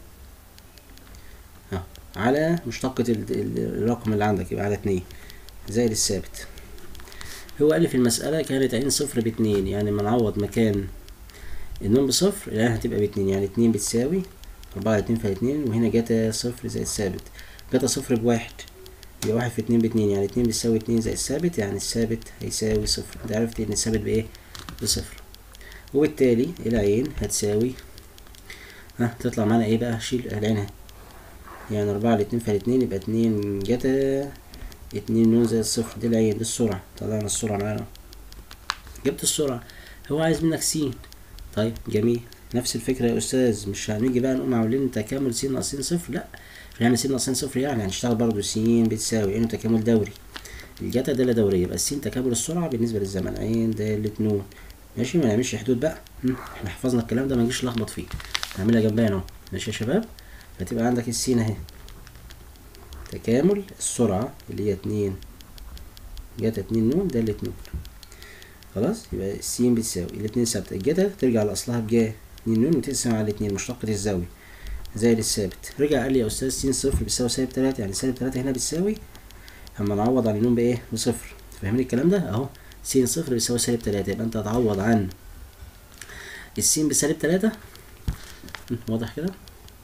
Speaker 1: اه على مشتقة ال- ال- الرقم اللي عندك يبقى على اتنين زائد الثابت هو قال لي في المسألة كانت عين صفر باتنين يعني لما نعوض مكان النون بصفر العين هتبقى باتنين يعني اتنين بتساوي أربعة اتنين في اتنين وهنا جتا صفر زائد الثابت جتا صفر بواحد يبقى واحد في اتنين باتنين يعني اتنين بتساوي اتنين زائد الثابت يعني الثابت هيساوي صفر انت عرفت ان الثابت بايه؟ بصفر وبالتالي العين هتساوي ها تطلع معانا ايه بقى شيل العين اهي يعني أربعة لاتنين في اتنين يبقى اتنين جتا اتنين نون زائد الصفر دي العين دي السرعة طلعنا السرعة معانا جبت السرعة هو عايز منك س طيب جميل نفس الفكرة يا أستاذ مش هنيجي بقى نقوم عاملين تكامل س ناقصين صفر لأ مش هنعمل س ناقصين صفر يعني هنشتغل برضه س بتساوي إنه تكامل دوري الجتا دالة دورية يبقى الس تكامل السرعة بالنسبة للزمن عين دالة نون ماشي ما نعملش حدود بقى مم. احنا حفظنا الكلام ده ما نجيش نلخبط فيه نعملها جنبها اهو ماشي يا شباب فتبقى عندك السين اهي تكامل السرعة اللي هي اتنين جتا اتنين نون دالة نون خلاص يبقى السين بتساوي الاتنين ثابتة الجتا ترجع لأصلها بجا اتنين نون وتقسم على الاتنين مشتقة الزاوية زائد الثابت رجع قال لي يا أستاذ س صفر بيساوي سالب تلاتة يعني سالب تلاتة هنا بتساوي أما نعوض عن النون بإيه؟ بصفر فاهمين الكلام ده؟ أهو س صفر بيساوي سالب تلاتة يبقى أنت هتعوض عن السين بسالب تلاتة م، واضح كده؟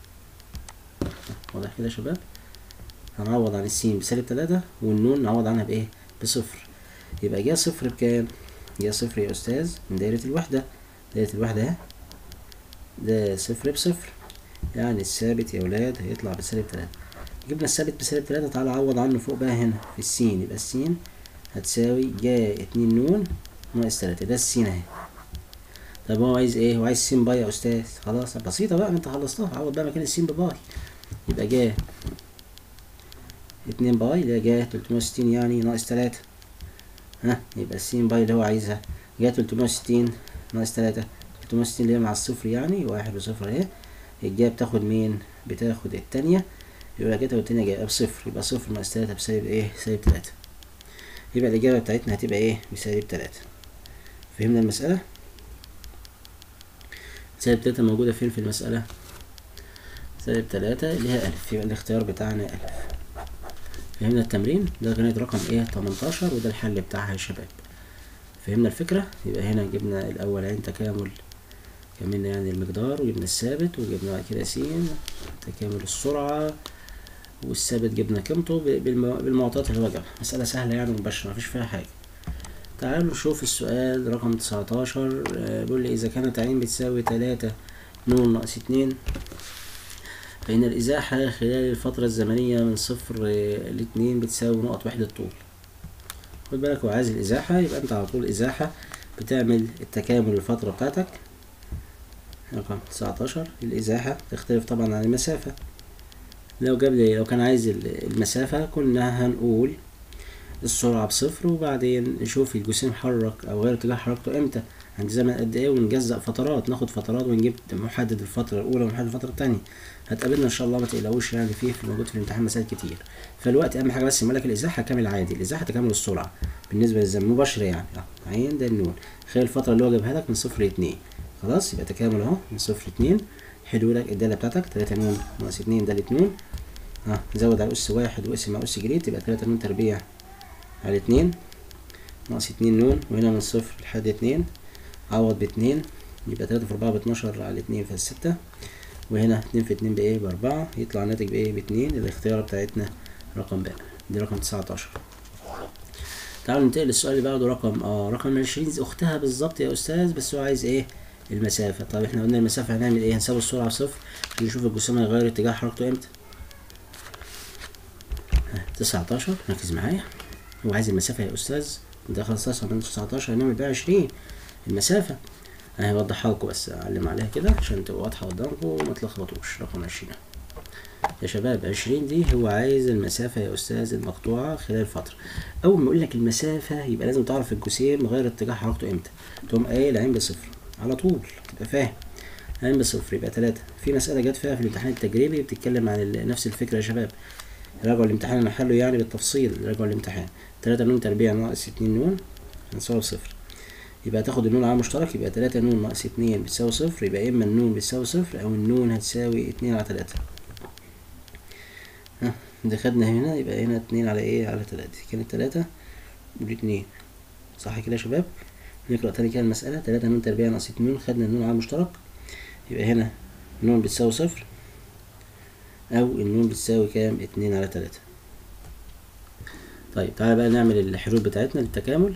Speaker 1: واضح كده يا شباب؟ هنعوض عن السين بسالب تلاتة والنون نعوض عنها بإيه؟ بصفر يبقى جا صفر بكام؟ جا صفر يا أستاذ من دايرة الوحدة دايرة الوحدة أهي ده صفر بصفر يعني الثابت يا ولاد هيطلع بسالب تلاتة جبنا الثابت بسالب تلاتة تعالى عوض عنه فوق بقى هنا في السين يبقى السين هتساوي جا اتنين نون ناقص تلاتة ده السين اهي طب هو عايز ايه؟ هو عايز سين باي يا استاذ خلاص بسيطة بقى ما انت خلصتها عوض بقى مكان السين بباي يبقى جا اتنين باي اللي هي جا تلتمية وستين يعني ناقص تلاتة ها يبقى السين باي اللي هو عايزها جا تلتمية وستين ناقص تلاتة تلتمية وستين اللي هي مع الصفر يعني واحد وصفر اهي الجا بتاخد مين؟ بتاخد التانية يبقى جتا والتانية جاية بصفر يبقى صفر ناقص تلاتة بسالب ايه؟ سالب تلاتة يبقى الإجابة بتاعتنا هتبقى ايه؟ بسالب تلاتة فهمنا المسألة؟ سالب تلاتة موجودة فين في المسألة؟ سالب تلاتة اللي هي ألف يبقى الاختيار بتاعنا ألف فهمنا التمرين ده كانت رقم ايه؟ تمنتاشر وده الحل بتاعها يا شباب فهمنا الفكرة؟ يبقى هنا جبنا الأول عين تكامل كملنا يعني المقدار وجبنا الثابت وجبنا بعد كده س تكامل السرعة والثابت جبنا قيمته ب- بالم- بالمعطيات اللي هو جابها مسألة سهلة يعني مباشرة مفيش فيها حاجة تعالوا نشوف السؤال رقم تسعتاشر آه، بيقول لي إذا كانت عين بتساوي تلاتة نون ناقص اتنين فإن الإزاحة خلال الفترة الزمنية من صفر آه، لاتنين بتساوي نقط وحدة طول خد بالك هو عايز الإزاحة يبقى أنت على طول إزاحة بتعمل التكامل الفترة بتاعتك رقم تسعتاشر الإزاحة تختلف طبعا عن المسافة لو جاب لي لو كان عايز ال- المسافة كنا هنقول السرعة بصفر وبعدين نشوف الجسيم حرك أو غير اتجاه حركته امتى عند زمن قد ايه ونجزأ فترات ناخد فترات ونجيب محدد الفترة الأولى ومحدد الفترة التانية هتقابلنا إن شاء الله ما تقلقوش يعني فيه في موجود في الامتحان مسائل كتير فالوقت أهم حاجة بس يملك الإزاحة كامل عادي الإزاحة تكامل السرعة بالنسبة للزمن مباشرة يعني اه عين ده النون خلال الفترة اللي هو جابها لك من صفر لاتنين خلاص يبقى تكامل اهو من صفر لاتنين حلو لك الدالة بتاعتك تلاتة نون ناقص اتنين دالة نون اه زود على أس واحد وأس مع أس جريد يبقى تلاتة نون تربيع على اتنين ناقص اتنين نون وهنا من صفر لحد اتنين عوض باتنين يبقى تلاتة في أربعة باتناشر على اتنين في ستة وهنا اتنين في اتنين بإيه بأربعة يطلع الناتج بإيه باتنين الاختيار بتاعتنا رقم باء دي رقم تسعتاشر تعالوا ننتقل للسؤال اللي بعده رقم اه رقم عشرين اختها بالظبط يا استاذ بس هو عايز ايه المسافة طب احنا قلنا المسافة هنعمل ايه هنساوي السرعة بصفر عشان نشوف الجسيم هيغير اتجاه حركته امتى تسعتاشر ركز معايا هو عايز المسافة يا استاذ ده خلصها من تسعتاشر هنعمل بقى عشرين المسافة انا هوضحها لكم بس اعلم عليها كده عشان تبقى واضحة قدامكم وما تلخبطوش رقم عشرين يا شباب عشرين دي هو عايز المسافة يا أستاذ المقطوعة خلال فترة أول ما يقول لك المسافة يبقى لازم تعرف الجسيم غير اتجاه حركته إمتى تقوم قايل عين بصفر على طول تبقى فاهم عين بصفر يبقى تلاتة في مسألة جت فيها في الامتحان التجريبي بتتكلم عن ال- نفس الفكرة يا شباب راجعوا الامتحان انا حله يعني بالتفصيل راجعوا الامتحان تلاتة نون تربيع ناقص اتنين نون هنساوي صفر يبقى تاخد النون على مشترك يبقى تلاتة نون ناقص اتنين بتساوي صفر يبقى يا اما النون بتساوي صفر او النون هتساوي اتنين على تلاتة ها ده خدنا هنا يبقى هنا اتنين على ايه على تلاتة كانت تلاتة والاتنين صح كده يا شباب نقرأ تاني كده المسألة تلاتة نون تربيع ناقص اتنين نون خدنا النون على المشترك يبقى هنا النون بتساوي صفر أو النون بتساوي كام اتنين على تلاتة طيب تعالى بقى نعمل الحلول بتاعتنا للتكامل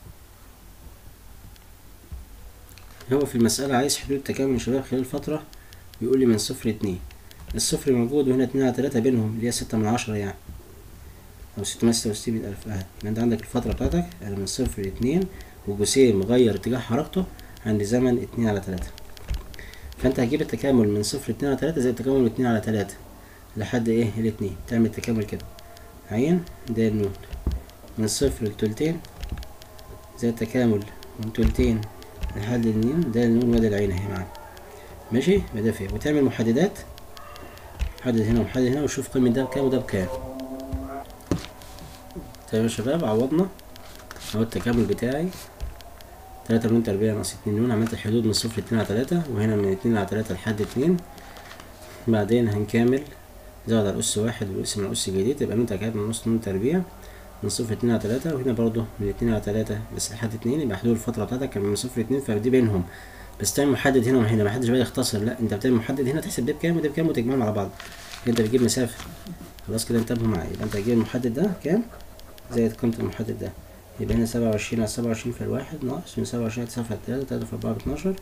Speaker 1: هو في المسألة عايز حلول التكامل يا شباب خلال فترة بيقول لي من صفر اتنين الصفر موجود وهنا اتنين على تلاتة بينهم اللي هي ستة من عشرة يعني أو ستمية ستة وستين من ألف أهي يبقى أنت عندك الفترة بتاعتك أنا من صفر لاتنين وجسيم مغير اتجاه حركته عند زمن اتنين على تلاتة فأنت هتجيب التكامل من صفر اتنين على تلاتة زي التكامل من اتنين على تلاتة لحد ايه الاتنين تعمل التكامل كده عين ده النون من صفر لتلتين زي التكامل من تلتين لحد النون ده النون وده العين اهي معانا ماشي يبقى ده فيه وتعمل محددات محدد هنا ومحدد هنا وشوف قيمة ده بكام وده بكام طيب يا شباب عوضنا اهو التكامل بتاعي تلاتة نون تربيع ناقص اتنين نون عملت الحدود من صفر لاتنين على تلاتة وهنا من اتنين على تلاتة لحد اتنين بعدين هنكمل زود على الأس واحد والأس من الأس الجديد يبقى نون تكعيب من نص نون تربيع من صفر اتنين على تلاتة وهنا برضه من اتنين على تلاتة بس لحد اتنين يبقى حدود الفترة بتاعتك كان من صفر اتنين فدي بينهم بس تعمل محدد هنا وهنا محدش بقى يختصر لا انت بتعمل محدد هنا تحسب ده بكام وده بكام وتجمعهم على بعض انت بتجيب مسافة خلاص كده انتبهوا معايا يبقى انت هتجيب المحدد ده كام زائد قيمة المحدد ده يبقى هنا سبعة وعشرين على سبعة وعشرين في الواحد ناقص من سبعة وعشرين على تسعة في التلاتة تلاتة في أربعة باتناشر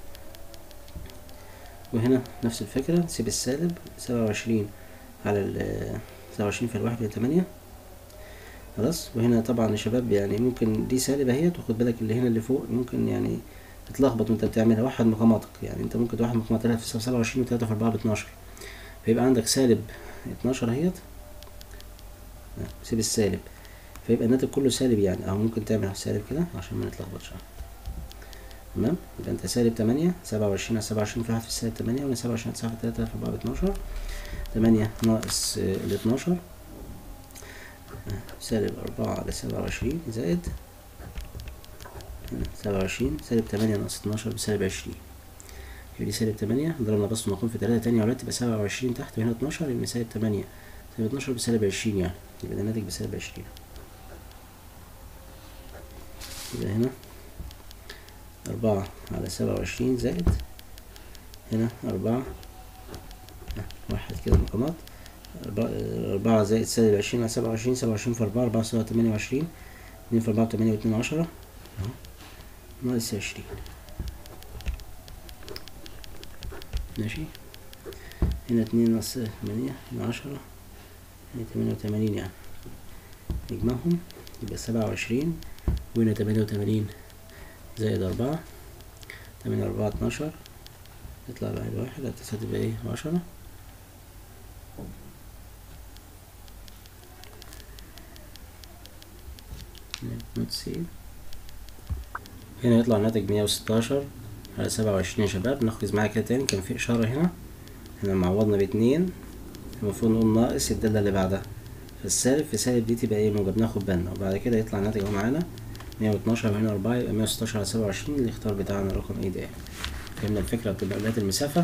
Speaker 1: وهنا نفس الفكرة نسيب السالب سبعة وعشرين على ال سبعة وعشرين في الواحد بتمانية خلاص وهنا طبعا يا شباب يعني ممكن دي سالب اهيت وخد بالك اللي هنا اللي فوق ممكن يعني تتلخبط وانت بتعملها واحد مقاماتك يعني انت ممكن واحد مقامات تلاتة في سبعة وعشرين وتلاتة في أربعة باتناشر فيبقى عندك سالب اتناشر اهيت سيب السالب فيبقى الناتج كله سالب يعني او ممكن تعمل سالب كده عشان ما نتلخبطش تمام يبقى انت سالب تمانية سبعة وعشرين على سبعة وعشرين في واحد في السالب تمانية ولا سبعة وعشرين تسعة في تلاتة في أربعة باتناشر تمانية ناقص الاتناشر سالب أربعة على سبعة وعشرين زائد سبعة وعشرين سالب تمانية ناقص اتناشر بسالب عشرين يبقى دي سالب تمانية ضربنا بس مقام في تلاتة تانية ولاد تبقى سبعة وعشرين تحت وهنا اتناشر يبقى سالب تمانية سالب اتناشر بسالب عشرين يعني يبقى ده ناتج بسالب عشرين يبقى هنا أربعة على سبعة وعشرين زائد هنا أربعة واحد كده مقامات أربعة زائد سالب عشرين على سبعة وعشرين سبعة وعشرين في أربعة أربعة سبعة تمانية وعشرين اتنين في أربعة تمانية واتنين عشرة ناقص عشرين ماشي هنا اتنين ناقص تمانية من عشرة هنا تمانية وتمانين يعني نجمعهم يبقى سبعة وعشرين وهنا تمانية وتمانين زائد أربعة تمانية أربعة اتناشر يطلع واحد واحد هتسعة تبقى ايه عشرة نوتسين هنا يطلع الناتج مية وستاشر على سبعة وعشرين يا شباب ناخد معايا كده تاني كان في إشارة هنا هنا معوضنا باتنين المفروض نقول ناقص الدالة اللي بعدها فالسالب في سالب دي تبقى ايه موجب ناخد بالنا وبعد كده يطلع الناتج اهو معانا مية واتناشر وهنا أربعة يبقى مية وستاشر على سبعة وعشرين الاختيار بتاعنا رقم ايه ده فهمنا الفكرة بتبقى قلات المسافة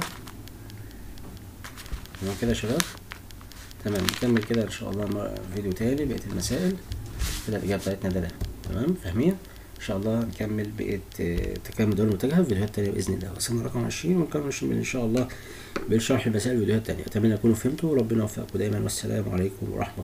Speaker 1: تمام كده يا شباب تمام نكمل كده ان شاء الله فيديو تاني بقية المسائل كده الإجابة بتاعتنا ده, ده تمام فاهمين ان شاء الله نكمل بقية تكامل دول المتجهة في فيديوهات تانية بإذن الله وصلنا رقم عشرين ونكمل إن شاء الله بشرح المسائل فيديوهات تانية أتمنى تكونوا فهمتوا وربنا يوفقكم دايما والسلام عليكم ورحمة